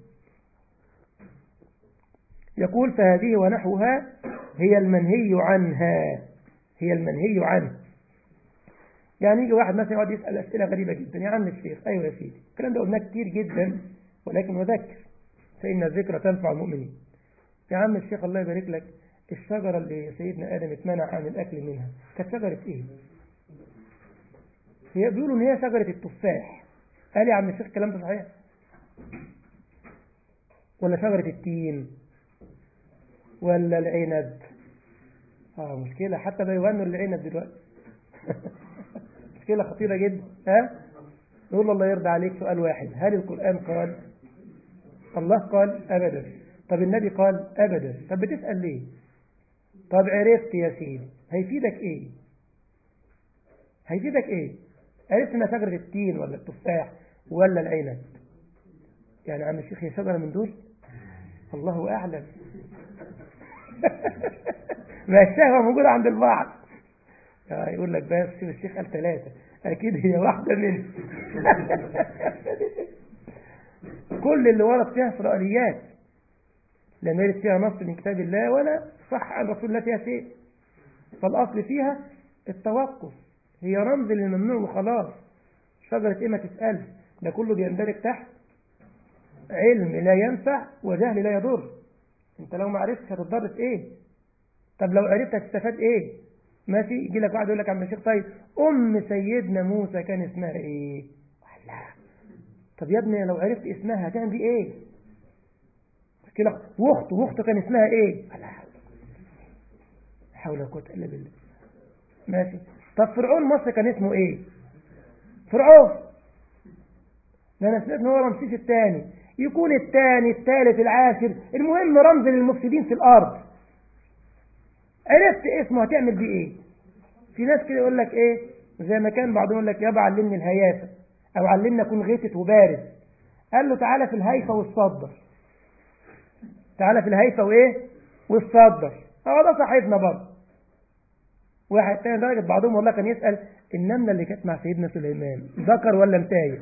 يقول فهذه ونحوها هي المنهي عنها هي المنهي عنه يعني يجي واحد مثلا يقعد يسأل أسئلة غريبة جدا يا عم الشيخ أيوة يا سيدي الكلام ده قلناه كتير جدا ولكن وذكر فإن الذكرى تنفع المؤمنين يا عم الشيخ الله يبارك لك الشجرة اللي سيدنا آدم اتمنع عن الأكل منها كانت شجرة إيه؟ هي بيقولوا إن هي شجرة التفاح قال يا عم الشيخ الكلام ده صحيح؟ ولا شجرة التين؟ ولا العنب؟ اه مشكلة حتى بيغنوا العنب دلوقتي مشكلة خطيرة جدا ها؟ نقول الله يرضى عليك سؤال واحد هل القرآن قال الله قال أبدا طب النبي قال أبدا طب بتسأل ليه طب عرفت يا سيدي هيفيدك ايه هيفيدك ايه عرفت انها شجرة التين ولا التفاح ولا العنب يعني عم الشيخ هي شجرة من دول الله أعلم ما الشهوة موجودة عند البعض يقول لك بس الشيخ قال ثلاثة أكيد هي واحدة منهم كل اللي ورد فيها إسرائيليات لم يرد فيها نص من كتاب الله ولا صح عن رسول الله فيها شيء فالأصل فيها التوقف هي رمز للممنوع وخلاص شجرة إيه ما تسأل ده كله بيندرج تحت علم لا ينفع وجهل لا يضر انت لو ما عرفتش هتضر في ايه طب لو عرفت هتستفاد ايه ماشي يجي لك واحد يقول لك يا عم الشيخ طيب ام سيدنا موسى كان اسمها ايه لا طب يا ابني لو عرفت اسمها هتعمل بيه ايه كده واخته واخته كان اسمها ايه لا حول ولا قوه الا بالله ماشي طب فرعون مصر كان اسمه ايه فرعون ده انا سمعت ان هو رمسيس الثاني يكون الثاني الثالث العاشر المهم رمز للمفسدين في الارض عرفت اسمه هتعمل بيه ايه في ناس كده يقول لك ايه زي ما كان بعضهم يقول لك يابا علمني الهيافه او علمني اكون غيتت وبارد قال له تعالى في الهيفه والصدر تعالى في الهيفه وايه والصدر اه ده صاحبنا برضه واحد تاني درجة بعضهم والله كان يسأل النملة اللي كانت مع سيدنا سليمان ذكر ولا متاية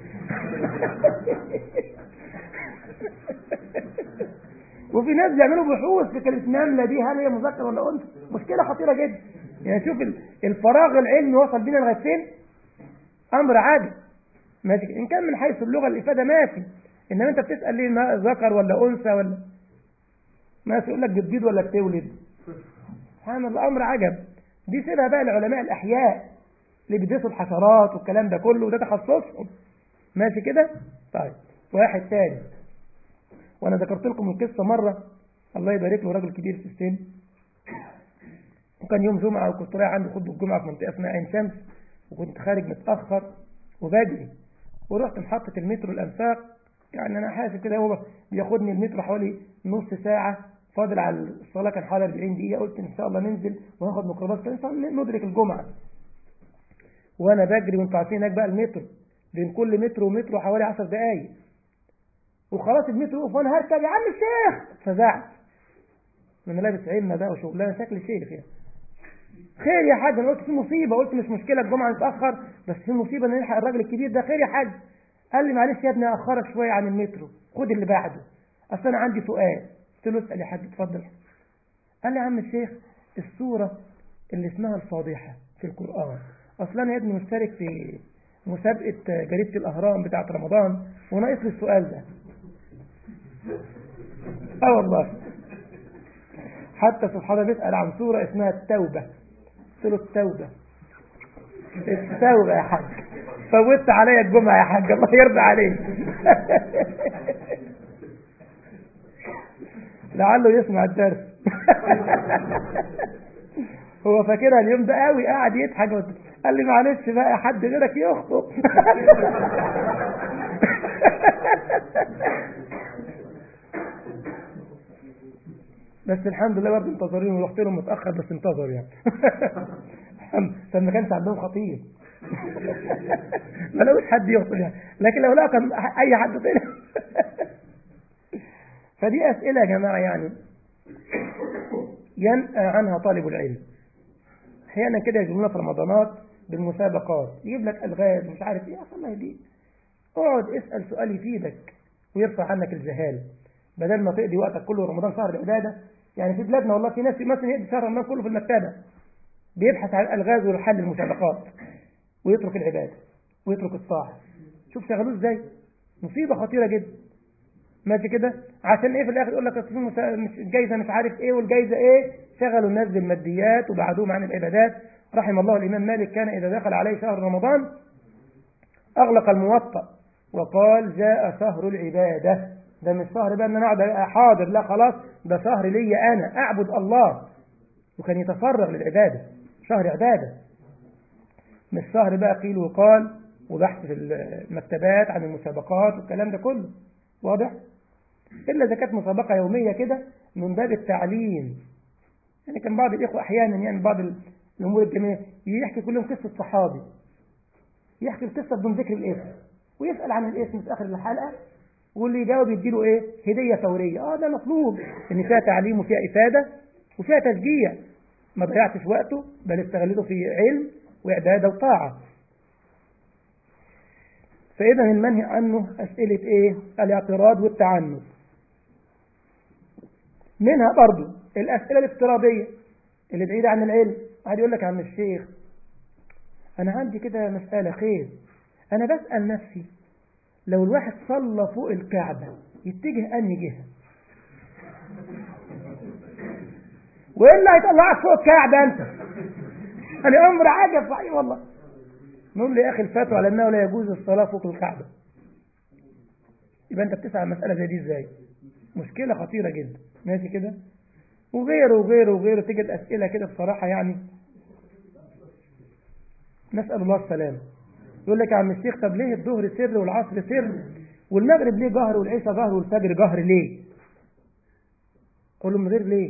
وفي ناس بيعملوا بحوث في كلمة نملة دي هل هي مذكر ولا أنثى مشكلة خطيرة جدا يعني شوف الفراغ العلمي وصل بينا لغاية فين أمر عادي ماشي إن كان من حيث اللغة الإفادة ماشي إنما أنت بتسأل ليه ما ذكر ولا أنثى ولا ما يقول لك بتبيض ولا بتولد سبحان الله أمر عجب دي سيبها بقى لعلماء الأحياء اللي بيدرسوا الحشرات والكلام ده كله وده تخصصهم ماشي كده طيب واحد تاني وانا ذكرت لكم القصه مره الله يبارك له راجل كبير في السن وكان يوم جمعه وكنت رايح عندي خطبه الجمعه في منطقه اسمها عين شمس وكنت خارج متاخر وبجري ورحت محطه المترو الانفاق يعني انا حاسب كده هو بياخدني المترو حوالي نص ساعه فاضل على الصلاه كان حوالي 40 دقيقه قلت ان شاء الله ننزل وهاخد ميكروباص كان ندرك الجمعه وانا بجري وانتوا عارفين هناك بقى المترو بين كل مترو ومترو حوالي 10 دقايق وخلاص المترو وقف وانا هركب يا عم الشيخ فزعت انا لابس عمه بقى وشغلانه شكل شيخ يعني خير يا حاج انا قلت في مصيبه قلت مش مشكله الجمعه نتاخر بس في مصيبه ان نلحق الراجل الكبير ده خير يا حاج قال لي معلش يا ابني اخرك شويه عن المترو خد اللي بعده اصل انا عندي سؤال قلت له اسال يا حاج اتفضل قال لي يا عم الشيخ الصوره اللي اسمها الفاضحة في القرآن أصلا أنا يا ابني مشترك في مسابقة جريدة الأهرام بتاعة رمضان وناقص لي السؤال ده اه والله حتى سبحان الله بيسأل عن سورة اسمها التوبة قلت له التوبة التوبة يا حاج فوتت عليا الجمعة يا حاج الله يرضى عليك لعله يسمع الدرس هو فاكرها اليوم ده قوي قاعد يضحك قال لي معلش بقى حد غيرك يخطب بس الحمد لله برضه انتظرين ورحت لهم متاخر بس انتظر يعني عشان ما كانش عندهم خطيب ما لقوش حد يخطب يعني لكن لو لقى كان اي حد تاني فدي اسئله يا جماعه يعني ينأى عنها طالب العلم احيانا كده يجيبوا في رمضانات بالمسابقات يجيب لك الغاز مش عارف ايه الله يهديك اقعد اسال سؤال يفيدك ويرفع عنك الجهاله بدل ما تقضي وقتك كله رمضان شهر العباده يعني في بلادنا والله في ناس مثلا يقضي شهر رمضان كله في المكتبه بيبحث عن الالغاز والحل المسابقات ويترك العباده ويترك الطاعه شوف شغلوه ازاي مصيبه خطيره جدا ماشي كده عشان ايه في الاخر يقول لك في مسا... مش جايزه مش عارف ايه والجايزه ايه شغلوا الناس بالماديات وبعدوهم عن العبادات رحم الله الامام مالك كان اذا دخل عليه شهر رمضان اغلق الموطأ وقال جاء شهر العباده ده مش شهر بقى ان انا اقعد حاضر لا خلاص ده شهر ليا انا اعبد الله وكان يتفرغ للعباده شهر عباده مش شهر بقى قيل وقال وبحث في المكتبات عن المسابقات والكلام ده كله واضح إلا إذا كانت مسابقة يومية كده من باب التعليم يعني كان بعض الإخوة أحيانا يعني بعض الأمور الجميلة يحكي كلهم قصة صحابي يحكي القصة بدون ذكر الاسم ويسأل عن الاسم في آخر الحلقة واللي يجاوب يديله إيه هدية فورية آه ده مطلوب إن فيها تعليم وفيها إفادة وفيها تشجيع ما ضيعتش وقته بل استغلته في علم وعبادة وطاعة فإذا المنهي عنه أسئلة إيه الاعتراض والتعنت منها برضو الأسئلة الافتراضية اللي بعيدة عن العلم قاعد يقول لك عم الشيخ أنا عندي كده مسألة خير أنا بسأل نفسي لو الواحد صلى فوق الكعبة يتجه أنهي جهة وإلا هيطلعك فوق الكعبة أنت يعني أمر عجب صحيح والله نقول لي يا أخي الفتوى على أنه لا يجوز الصلاة فوق الكعبة يبقى أنت بتسأل مسألة زي دي إزاي مشكلة خطيرة جدا ماشي كده وغيره وغيره وغيره تجد أسئلة كده بصراحة يعني نسأل الله السلامة يقول لك يا عم الشيخ طب ليه الظهر سر والعصر سر والمغرب ليه جهر والعشاء جهر والفجر جهر ليه أقول له من غير ليه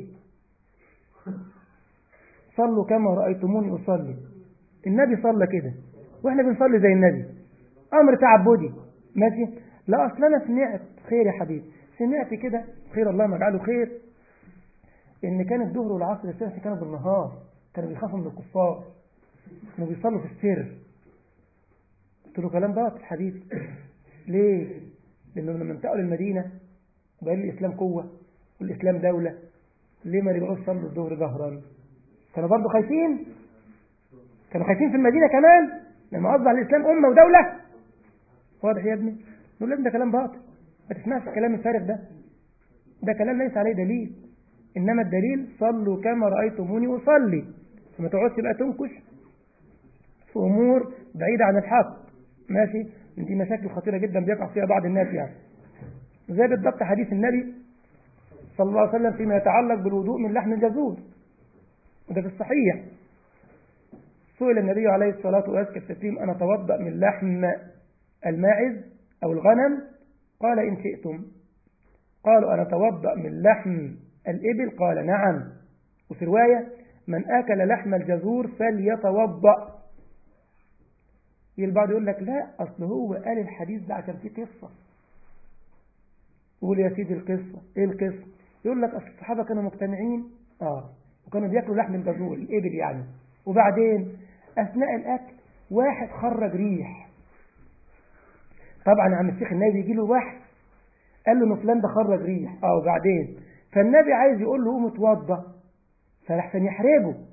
صلوا كما رأيتموني أصلي النبي صلى كده واحنا بنصلي زي النبي امر تعبدي ماشي لا اصل انا سمعت خير يا حبيبي سمعت كده خير الله ما اجعله خير ان كان الظهر والعصر السنة كانوا بالنهار كانوا بيخافوا من الكفار كانوا بيصلوا في السر قلت له كلام باطل حبيبي ليه لانه لما انتقلوا للمدينه وبقى الاسلام قوه والاسلام دوله ليه ما يبقوش صلوا الظهر جهرا كانوا برضه خايفين كانوا خايفين في المدينه كمان لما أصبح الإسلام أمة ودولة واضح يا ابني نقول لازم ده كلام باطل ما تسمعش الكلام الفارغ ده ده كلام ليس عليه دليل إنما الدليل صلوا كما رأيتموني أصلي فما تقعدش بقى تنكش في أمور بعيدة عن الحق ماشي دي مشاكل خطيرة جدا بيقع فيها بعض الناس يعني زي بالضبط حديث النبي صلى الله عليه وسلم فيما يتعلق بالوضوء من لحم الجزور وده في الصحيح سئل النبي عليه الصلاة والسلام التسليم أنا أتوضأ من لحم الماعز أو الغنم قال إن شئتم قالوا أنا أتوضأ من لحم الإبل قال نعم وفي رواية من أكل لحم الجزور فليتوضأ البعض يقول لك لا أصل هو قال الحديث ده عشان فيه قصة قول يا سيدي القصة إيه القصة يقول لك أصل الصحابة كانوا مجتمعين آه وكانوا بياكلوا لحم الجزور الإبل يعني وبعدين أثناء الأكل واحد خرج ريح طبعا عم الشيخ النبي يجي له واحد قال له ان فلان ده خرج ريح اه وبعدين فالنبي عايز يقول له قوم اتوضى فلحسن يحرجه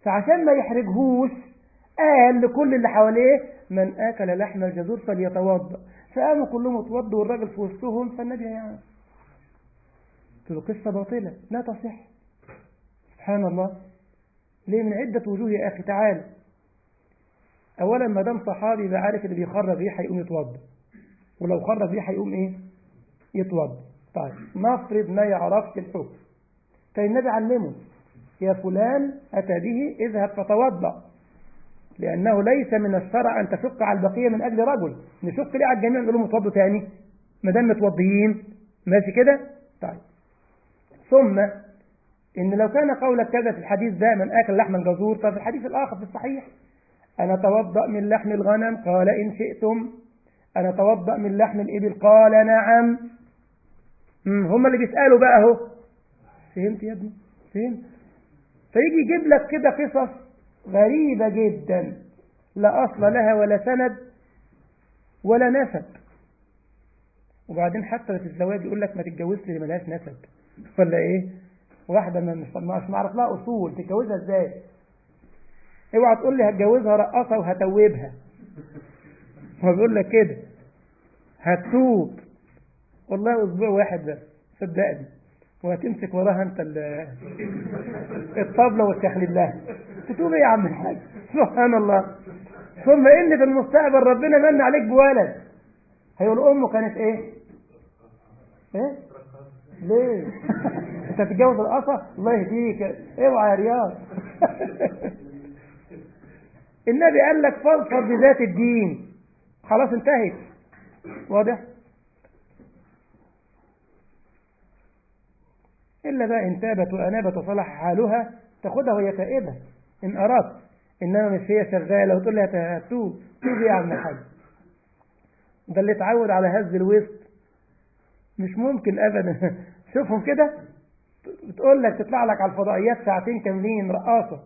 فعشان ما يحرجهوش قال لكل اللي حواليه من اكل لحم الجزور فليتوضا فقاموا كلهم اتوضوا والراجل في وسطهم فالنبي يعني قلت له قصه باطله لا تصح سبحان الله ليه من عده وجوه يا اخي تعال اولا ما دام صحابي يبقى عارف اللي بيخرج ريحه يقوم يتوضا ولو خرج ريحه يقوم ايه يتوضا طيب نفرض ما يعرفش الحكم فالنبي علمه يا فلان أتى به اذهب فتوضأ لأنه ليس من الشرع أن تشق على البقية من أجل رجل نشق ليه على الجميع نقول لهم اتوضوا تاني ما دام متوضيين ماشي كده طيب ثم إن لو كان قولك كذا في الحديث ده من آكل لحم الجزور ففي الحديث الآخر في الصحيح أنا أتوضأ من لحم الغنم قال إن شئتم أنا أتوضأ من لحم الإبل قال نعم هم اللي بيسألوا بقى اهو فهمت يا ابني فهمت فيجي يجيب لك كده قصص غريبة جدا لا أصل لها ولا سند ولا نسب وبعدين حتى في الزواج يقول لك ما تتجوزش اللي ملهاش نسب ولا ايه واحدة ما مش مش معرف لها أصول تتجوزها ازاي اوعى تقول لي هتجوزها رقصة وهتوبها هو بيقول لك كده هتوب والله أسبوع واحد بس صدقني وهتمسك وراها أنت الطبلة والتخليل لها تتوب إيه يا عم الحاج سبحان الله ثم إن في المستقبل ربنا من عليك بولد هيقول أمه كانت إيه؟ إيه؟ ليه؟ أنت تتجوز القصة؟ الله يهديك اوعى يا رياض النبي قال لك فاظفر بذات الدين خلاص انتهت واضح؟ إلا بقى إن تابت وأنابت وصلح حالها تاخدها وهي تائبة إن أردت إنما مش هي شغالة وتقول لها توب توب يا عم الحاج ده اللي اتعود على هز الوسط مش ممكن أبدا شوفهم كده بتقول لك تطلع لك على الفضائيات ساعتين كاملين رقاصة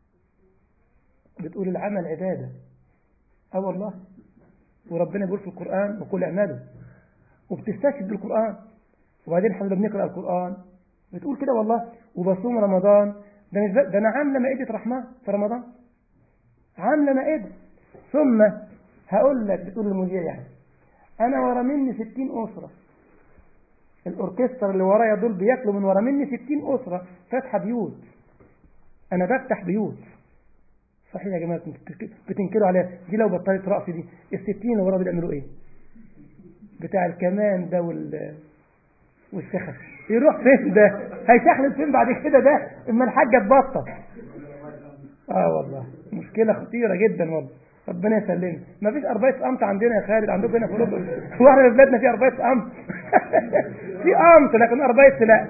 بتقول العمل عبادة اه والله وربنا بيقول في القرآن وقل اعملوا وبتستشهد بالقرآن وبعدين احنا بنقرأ القرآن بتقول كده والله وبصوم رمضان ده مش ده انا عامله مائده رحمن في رمضان عامله مائده ثم هقول لك بتقول المذيع يعني انا ورا مني 60 اسره الاوركسترا اللي ورايا دول بياكلوا من ورا مني 60 اسره فاتحه بيوت انا بفتح بيوت صحيح يا جماعه بتنكروا عليها دي لو بطلت رأسي دي ال 60 اللي ورا بيعملوا ايه بتاع الكمان ده وال والسخف يروح فين ده هيشحلل فين بعد كده ده اما الحاجة تبطل اه والله مشكلة خطيرة جدا والله ربنا يسلمنا ما فيش أربعة قمط عندنا يا خالد عندكم هنا في أوروبا هو احنا في بلادنا في أربعة قمط في قمط لكن أربعة لا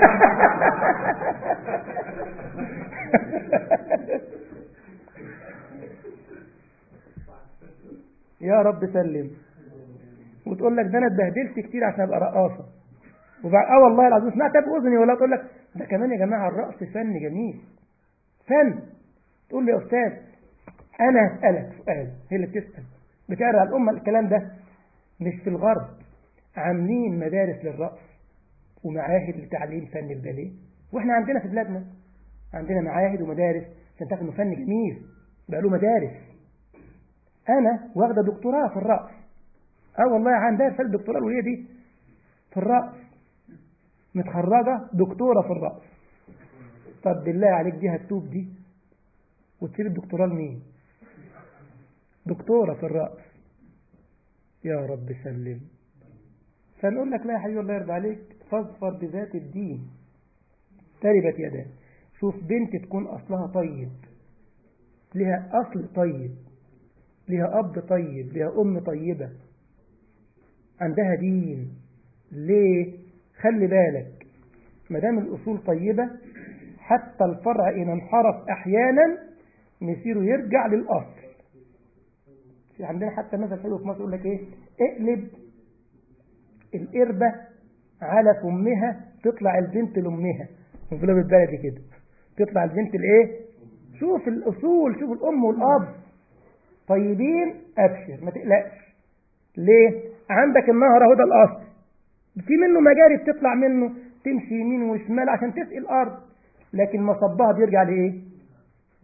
يا رب سلم وتقول لك ده انا اتبهدلت كتير عشان ابقى رقاصه وبعد اه والله العظيم سمعتها باذني ولا تقول لك ده كمان يا جماعه الرقص فن جميل فن تقول لي يا استاذ انا هسالك سؤال هي اللي بتسال بتقرا الامه الكلام ده مش في الغرب عاملين مدارس للرقص ومعاهد لتعليم فن الباليه واحنا عندنا في بلادنا عندنا معاهد ومدارس عشان تعرف انه فن جميل بقى له مدارس انا واخده دكتوراه في الرقص اه والله عندها رساله دكتوراه الوليه دي في الرقص متخرجة دكتورة في الرأس طب بالله عليك دي هتوب دي وتسيب الدكتوراه لمين دكتورة في الرأس يا رب سلم فنقول لك لا يا حبيبي الله يرضى عليك فاظفر بذات الدين تربت يداه شوف بنت تكون أصلها طيب لها أصل طيب لها أب طيب لها أم طيبة عندها دين ليه خلي بالك ما دام الأصول طيبة حتى الفرع إن انحرف أحيانا مسيره يرجع للأصل في عندنا حتى مثل حلو في مصر يقول لك إيه اقلب القربة على فمها تطلع البنت لأمها نقولها بالبلدي كده تطلع البنت الإيه شوف الأصول شوف الأم والأب طيبين أبشر ما تقلقش ليه عندك النهر اهو ده الأصل في منه مجاري بتطلع منه تمشي يمين وشمال عشان تسقي الارض لكن مصبها بيرجع لايه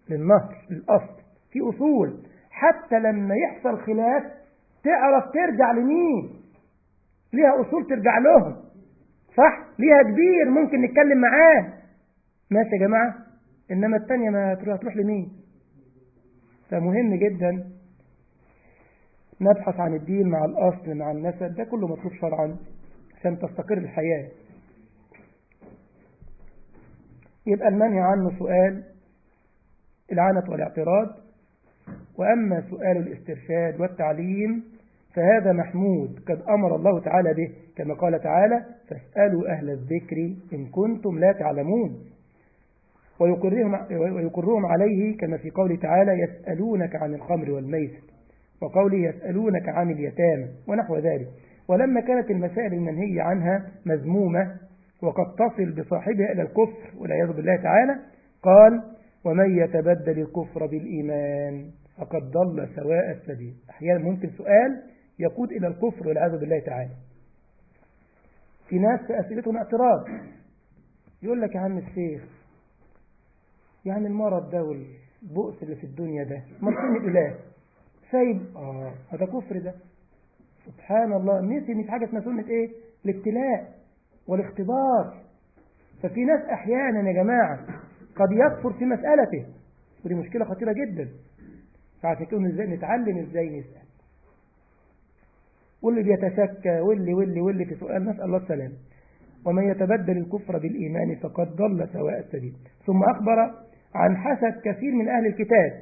للنهر للأصل في أصول حتى لما يحصل خلاف تعرف ترجع لمين ليها أصول ترجع لهم صح ليها كبير ممكن نتكلم معاه ماشي يا جماعة إنما التانية ما تروح تروح لمين فمهم جدا نبحث عن الدين مع الأصل مع النسب ده كله مطلوب شرعا عشان تستقر الحياة يبقى المنهي عنه سؤال العنت والاعتراض وأما سؤال الاسترشاد والتعليم فهذا محمود قد أمر الله تعالى به كما قال تعالى فاسألوا أهل الذكر إن كنتم لا تعلمون ويقرهم, ويقرهم عليه كما في قوله تعالى يسألونك عن الخمر والميسر وقوله يسألونك عن اليتامى ونحو ذلك ولما كانت المسائل المنهية عنها مذمومة وقد تصل بصاحبها إلى الكفر والعياذ بالله تعالى قال ومن يتبدل الكفر بالإيمان فقد ضل سواء السبيل أحيانا ممكن سؤال يقود إلى الكفر والعياذ بالله تعالى في ناس في أسئلتهم اعتراض يقول لك يا عم الشيخ يعني المرض ده والبؤس اللي في الدنيا ده مصين الإله سايب آه هذا كفر ده سبحان الله نسي ان في حاجة اسمها سنة ايه الابتلاء والاختبار ففي ناس احيانا يا جماعة قد يكفر في مسألته ودي مشكلة خطيرة جدا فعشان كده ازاي نتعلم ازاي نسأل واللي بيتشكى واللي واللي واللي في سؤال نسأل الله السلام ومن يتبدل الكفر بالإيمان فقد ضل سواء السبيل ثم أخبر عن حسد كثير من أهل الكتاب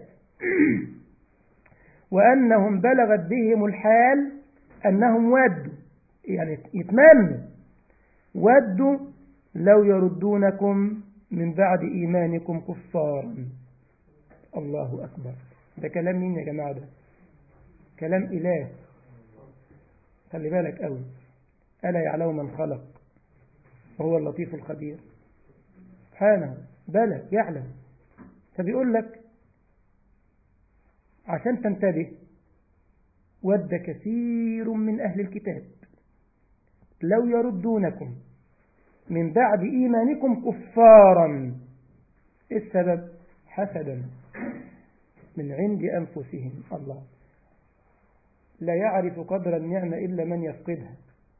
وأنهم بلغت بهم الحال أنهم ودوا يعني يتمنوا ودوا لو يردونكم من بعد إيمانكم كفارا الله أكبر ده كلام مين يا جماعة ده كلام إله خلي بالك قوي ألا يعلم من خلق وهو اللطيف الخبير سبحانه بلى يعلم فبيقول لك عشان تنتبه ود كثير من أهل الكتاب لو يردونكم من بعد إيمانكم كفارا إيه السبب حسدا من عند أنفسهم الله لا يعرف قدر النعمة إلا من يفقدها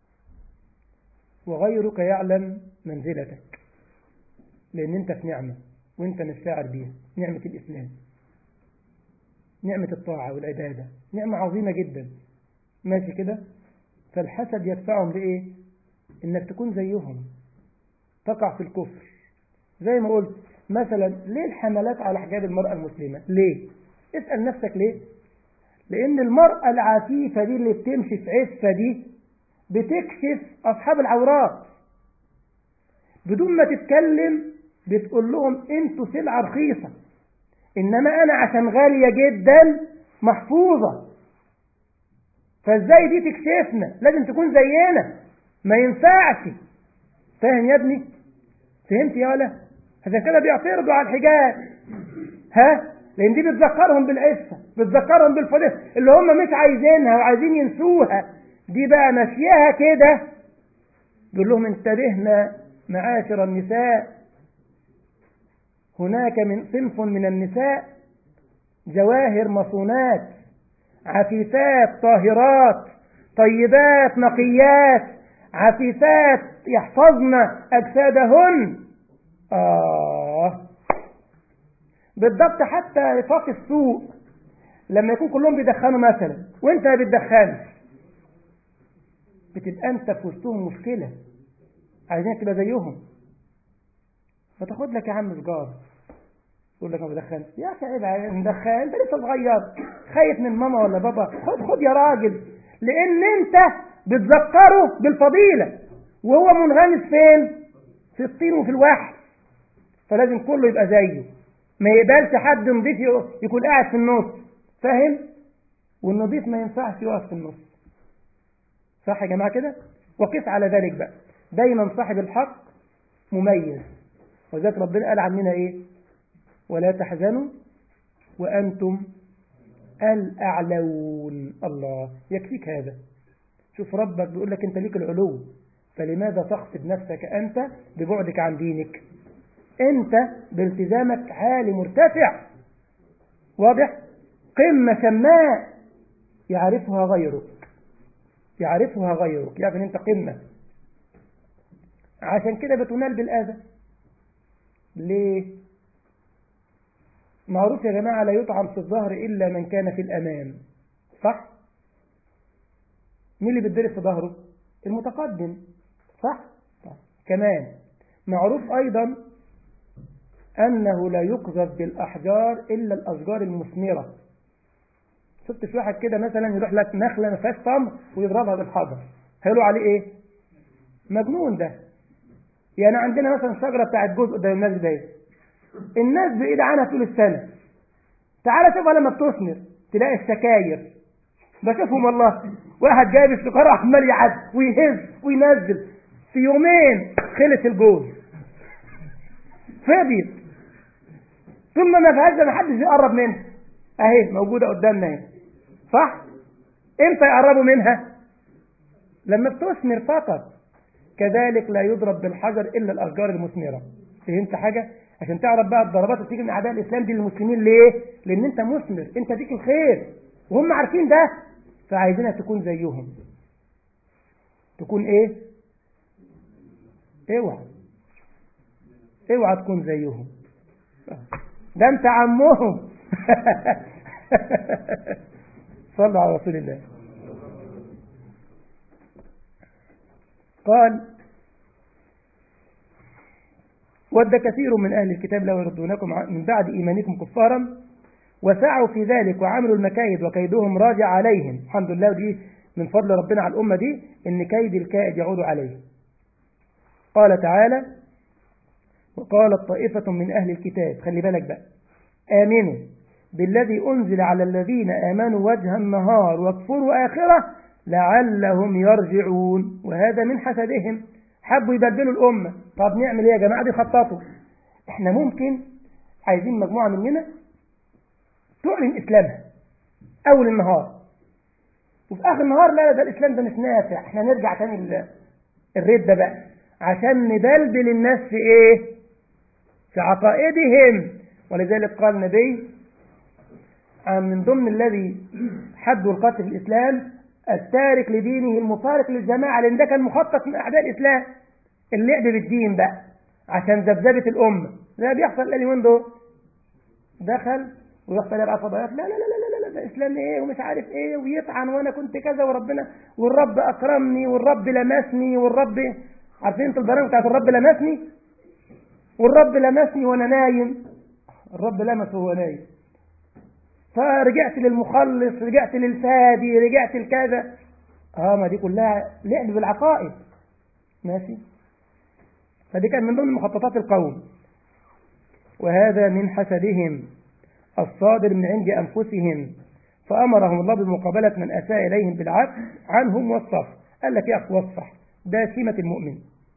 وغيرك يعلم منزلتك لأن أنت في نعمة وأنت مش شاعر بيها نعمة الإسلام نعمة الطاعة والعبادة نعمة عظيمة جدا ماشي كده فالحسد يدفعهم لإيه إنك تكون زيهم تقع في الكفر زي ما قلت مثلا ليه الحملات على حجاب المرأة المسلمة ليه اسأل نفسك ليه لأن المرأة العفيفة دي اللي بتمشي في عفة دي بتكشف أصحاب العورات بدون ما تتكلم بتقول لهم انتوا سلعة رخيصة إنما أنا عشان غالية جدا محفوظة فازاي دي تكشفنا لازم تكون زينا ما ينفعش فاهم يا ابني فهمت يا ولا هذا كده بيعترضوا على الحجاب ها لان دي بتذكرهم بالعفه بتذكرهم بالفضيله اللي هم مش عايزينها وعايزين ينسوها دي بقى ماشياها كده بيقول لهم انتبهنا معاشر النساء هناك من صنف من النساء جواهر مصونات عفيفات طاهرات طيبات نقيات عفيفات يحفظن أجسادهن آه بالضبط حتى رفاق السوق لما يكون كلهم بيدخنوا مثلا وانت ما بتدخنش بتبقى انت في وسطهم مشكله عايزينك تبقى زيهم فتاخد لك يا عم سجاره يقول لك ما بدخنش يا اخي عيب عليك مدخن انت لسه صغير خايف من ماما ولا بابا خد خد يا راجل لان انت بتذكره بالفضيله وهو منغمس فين في الطين وفي الوحل فلازم كله يبقى زيه ما يقبلش حد نضيف يكون قاعد في النص فاهم والنضيف ما ينفعش يقف في النص صح يا جماعه كده وقس على ذلك بقى دايما صاحب الحق مميز وذلك ربنا قال عننا ايه ولا تحزنوا وانتم الاعلون الله يكفيك هذا شوف ربك بيقول لك انت ليك العلو فلماذا تخفض نفسك انت ببعدك عن دينك انت بالتزامك عالي مرتفع واضح قمة سماء يعرفها غيرك يعرفها غيرك يعرف ان انت قمة عشان كده بتنال بالآذى ليه معروف يا جماعة لا يطعم في الظهر إلا من كان في الأمام صح مين اللي بيتضرب في ظهره المتقدم صح طيب. كمان معروف أيضا أنه لا يقذف بالأحجار إلا الأشجار المثمرة شفت في واحد كده مثلا يروح لك نخلة ما فيهاش تمر ويضربها بالحجر هيقولوا عليه إيه مجنون ده يعني عندنا مثلا شجرة بتاعت جزء قدام الناس ده الناس بإيد عنها طول السنة تعالى شوفها لما بتثمر تلاقي السكاير بشوفهم والله واحد جايب السكر عمال يعد ويهز وينزل في يومين خلص الجوز فضيت ثم ما فيهاش ما حدش يقرب منها اهي موجوده قدامنا اهي صح امتى يقربوا منها لما بتثمر فقط كذلك لا يضرب بالحجر الا الاشجار المثمره فهمت حاجه عشان تعرف بقى الضربات اللي بتيجي من اعداء الاسلام دي للمسلمين ليه لان انت مثمر انت فيك الخير وهم عارفين ده فعايزينها تكون زيهم تكون ايه اوعى اوعى تكون زيهم ده انت عمهم صلوا على رسول الله قال ود كثير من أهل الكتاب لو يردونكم من بعد إيمانكم كفارا وسعوا في ذلك وعملوا المكايد وكيدهم راجع عليهم الحمد لله ودي من فضل ربنا على الأمة دي إن كيد الكائد يعود عليه قال تعالى وقالت طائفة من أهل الكتاب خلي بالك بقى آمنوا بالذي أنزل على الذين آمنوا وجه النهار واكفروا آخرة لعلهم يرجعون وهذا من حسدهم حبوا يبدلوا الأمة طب نعمل ايه يا جماعة دي خططوا احنا ممكن عايزين مجموعة مننا تعلن إسلامها أول النهار وفي آخر النهار لا ده الإسلام ده مش نافع احنا نرجع تاني الرد ده بقى عشان ندلدل الناس في ايه في عقائدهم ولذلك قال النبي من ضمن الذي حدوا القتل في الإسلام التارك لدينه المفارق للجماعة لأن ده كان مخطط من أعداء الإسلام اللعب بالدين بقى عشان ذبذبة الأمة ده بيحصل اليومين دول دخل ويحصل يبقى فضائيات لا لا لا لا لا ده إسلام إيه ومش عارف إيه ويطعن وأنا كنت كذا وربنا والرب أكرمني والرب لمسني والرب عارفين أنتوا البرامج بتاعت الرب لمسني والرب لمسني وأنا نايم الرب لمسه وهو نايم فرجعت للمخلص رجعت للفادي رجعت لكذا اه ما دي كلها لعب بالعقائد ماشي فدي كان من ضمن مخططات القوم وهذا من حسدهم الصادر من عند أنفسهم فأمرهم الله بمقابلة من أساء إليهم بالعفو عنهم والصف قال لك يعفو والصح ده سمة المؤمن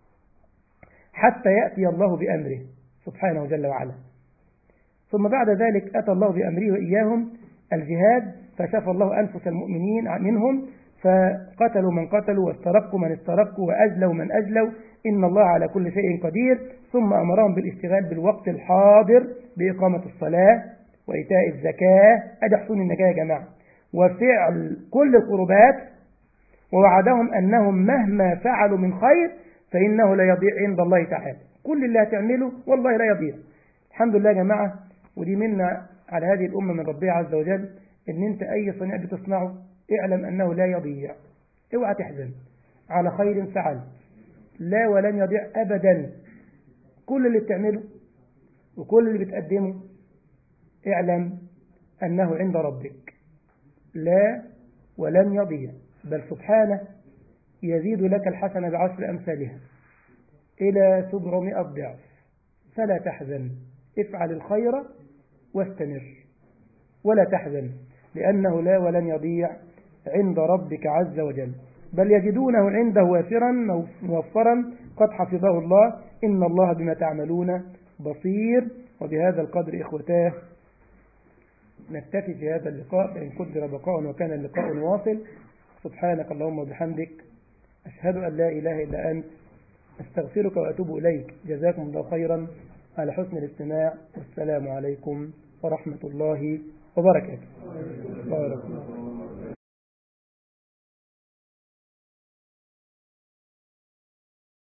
حتى يأتي الله بأمره سبحانه جل وعلا ثم بعد ذلك أتى الله بأمره وإياهم الجهاد فشفى الله أنفس المؤمنين منهم فقتلوا من قتلوا واسترقوا من استرقوا وأجلوا من أجلوا إن الله على كل شيء قدير ثم أمرهم بالاشتغال بالوقت الحاضر بإقامة الصلاة وإيتاء الزكاة أدي حصول النجاة يا جماعة وفعل كل القربات ووعدهم أنهم مهما فعلوا من خير فإنه لا يضيع عند الله تعالى كل اللي هتعمله والله لا يضيع الحمد لله يا جماعة ودي منا على هذه الأمة من ربها عز وجل إن أنت أي صنيع بتصنعه اعلم أنه لا يضيع اوعى تحزن على خير فعل لا ولن يضيع أبدا كل اللي بتعمله وكل اللي بتقدمه اعلم أنه عند ربك لا ولن يضيع بل سبحانه يزيد لك الحسنة بعشر أمثالها إلى سبعمائة ضعف فلا تحزن افعل الخير واستمر ولا تحزن لأنه لا ولن يضيع عند ربك عز وجل بل يجدونه عنده وافرا موفرا قد حفظه الله إن الله بما تعملون بصير وبهذا القدر إخوتاه نكتفي في هذا اللقاء فإن قدر بقاء وكان اللقاء واصل سبحانك اللهم وبحمدك أشهد أن لا إله إلا أنت أستغفرك وأتوب إليك جزاكم الله خيرا على حسن الاستماع والسلام عليكم ورحمة الله وبركاته بارك الله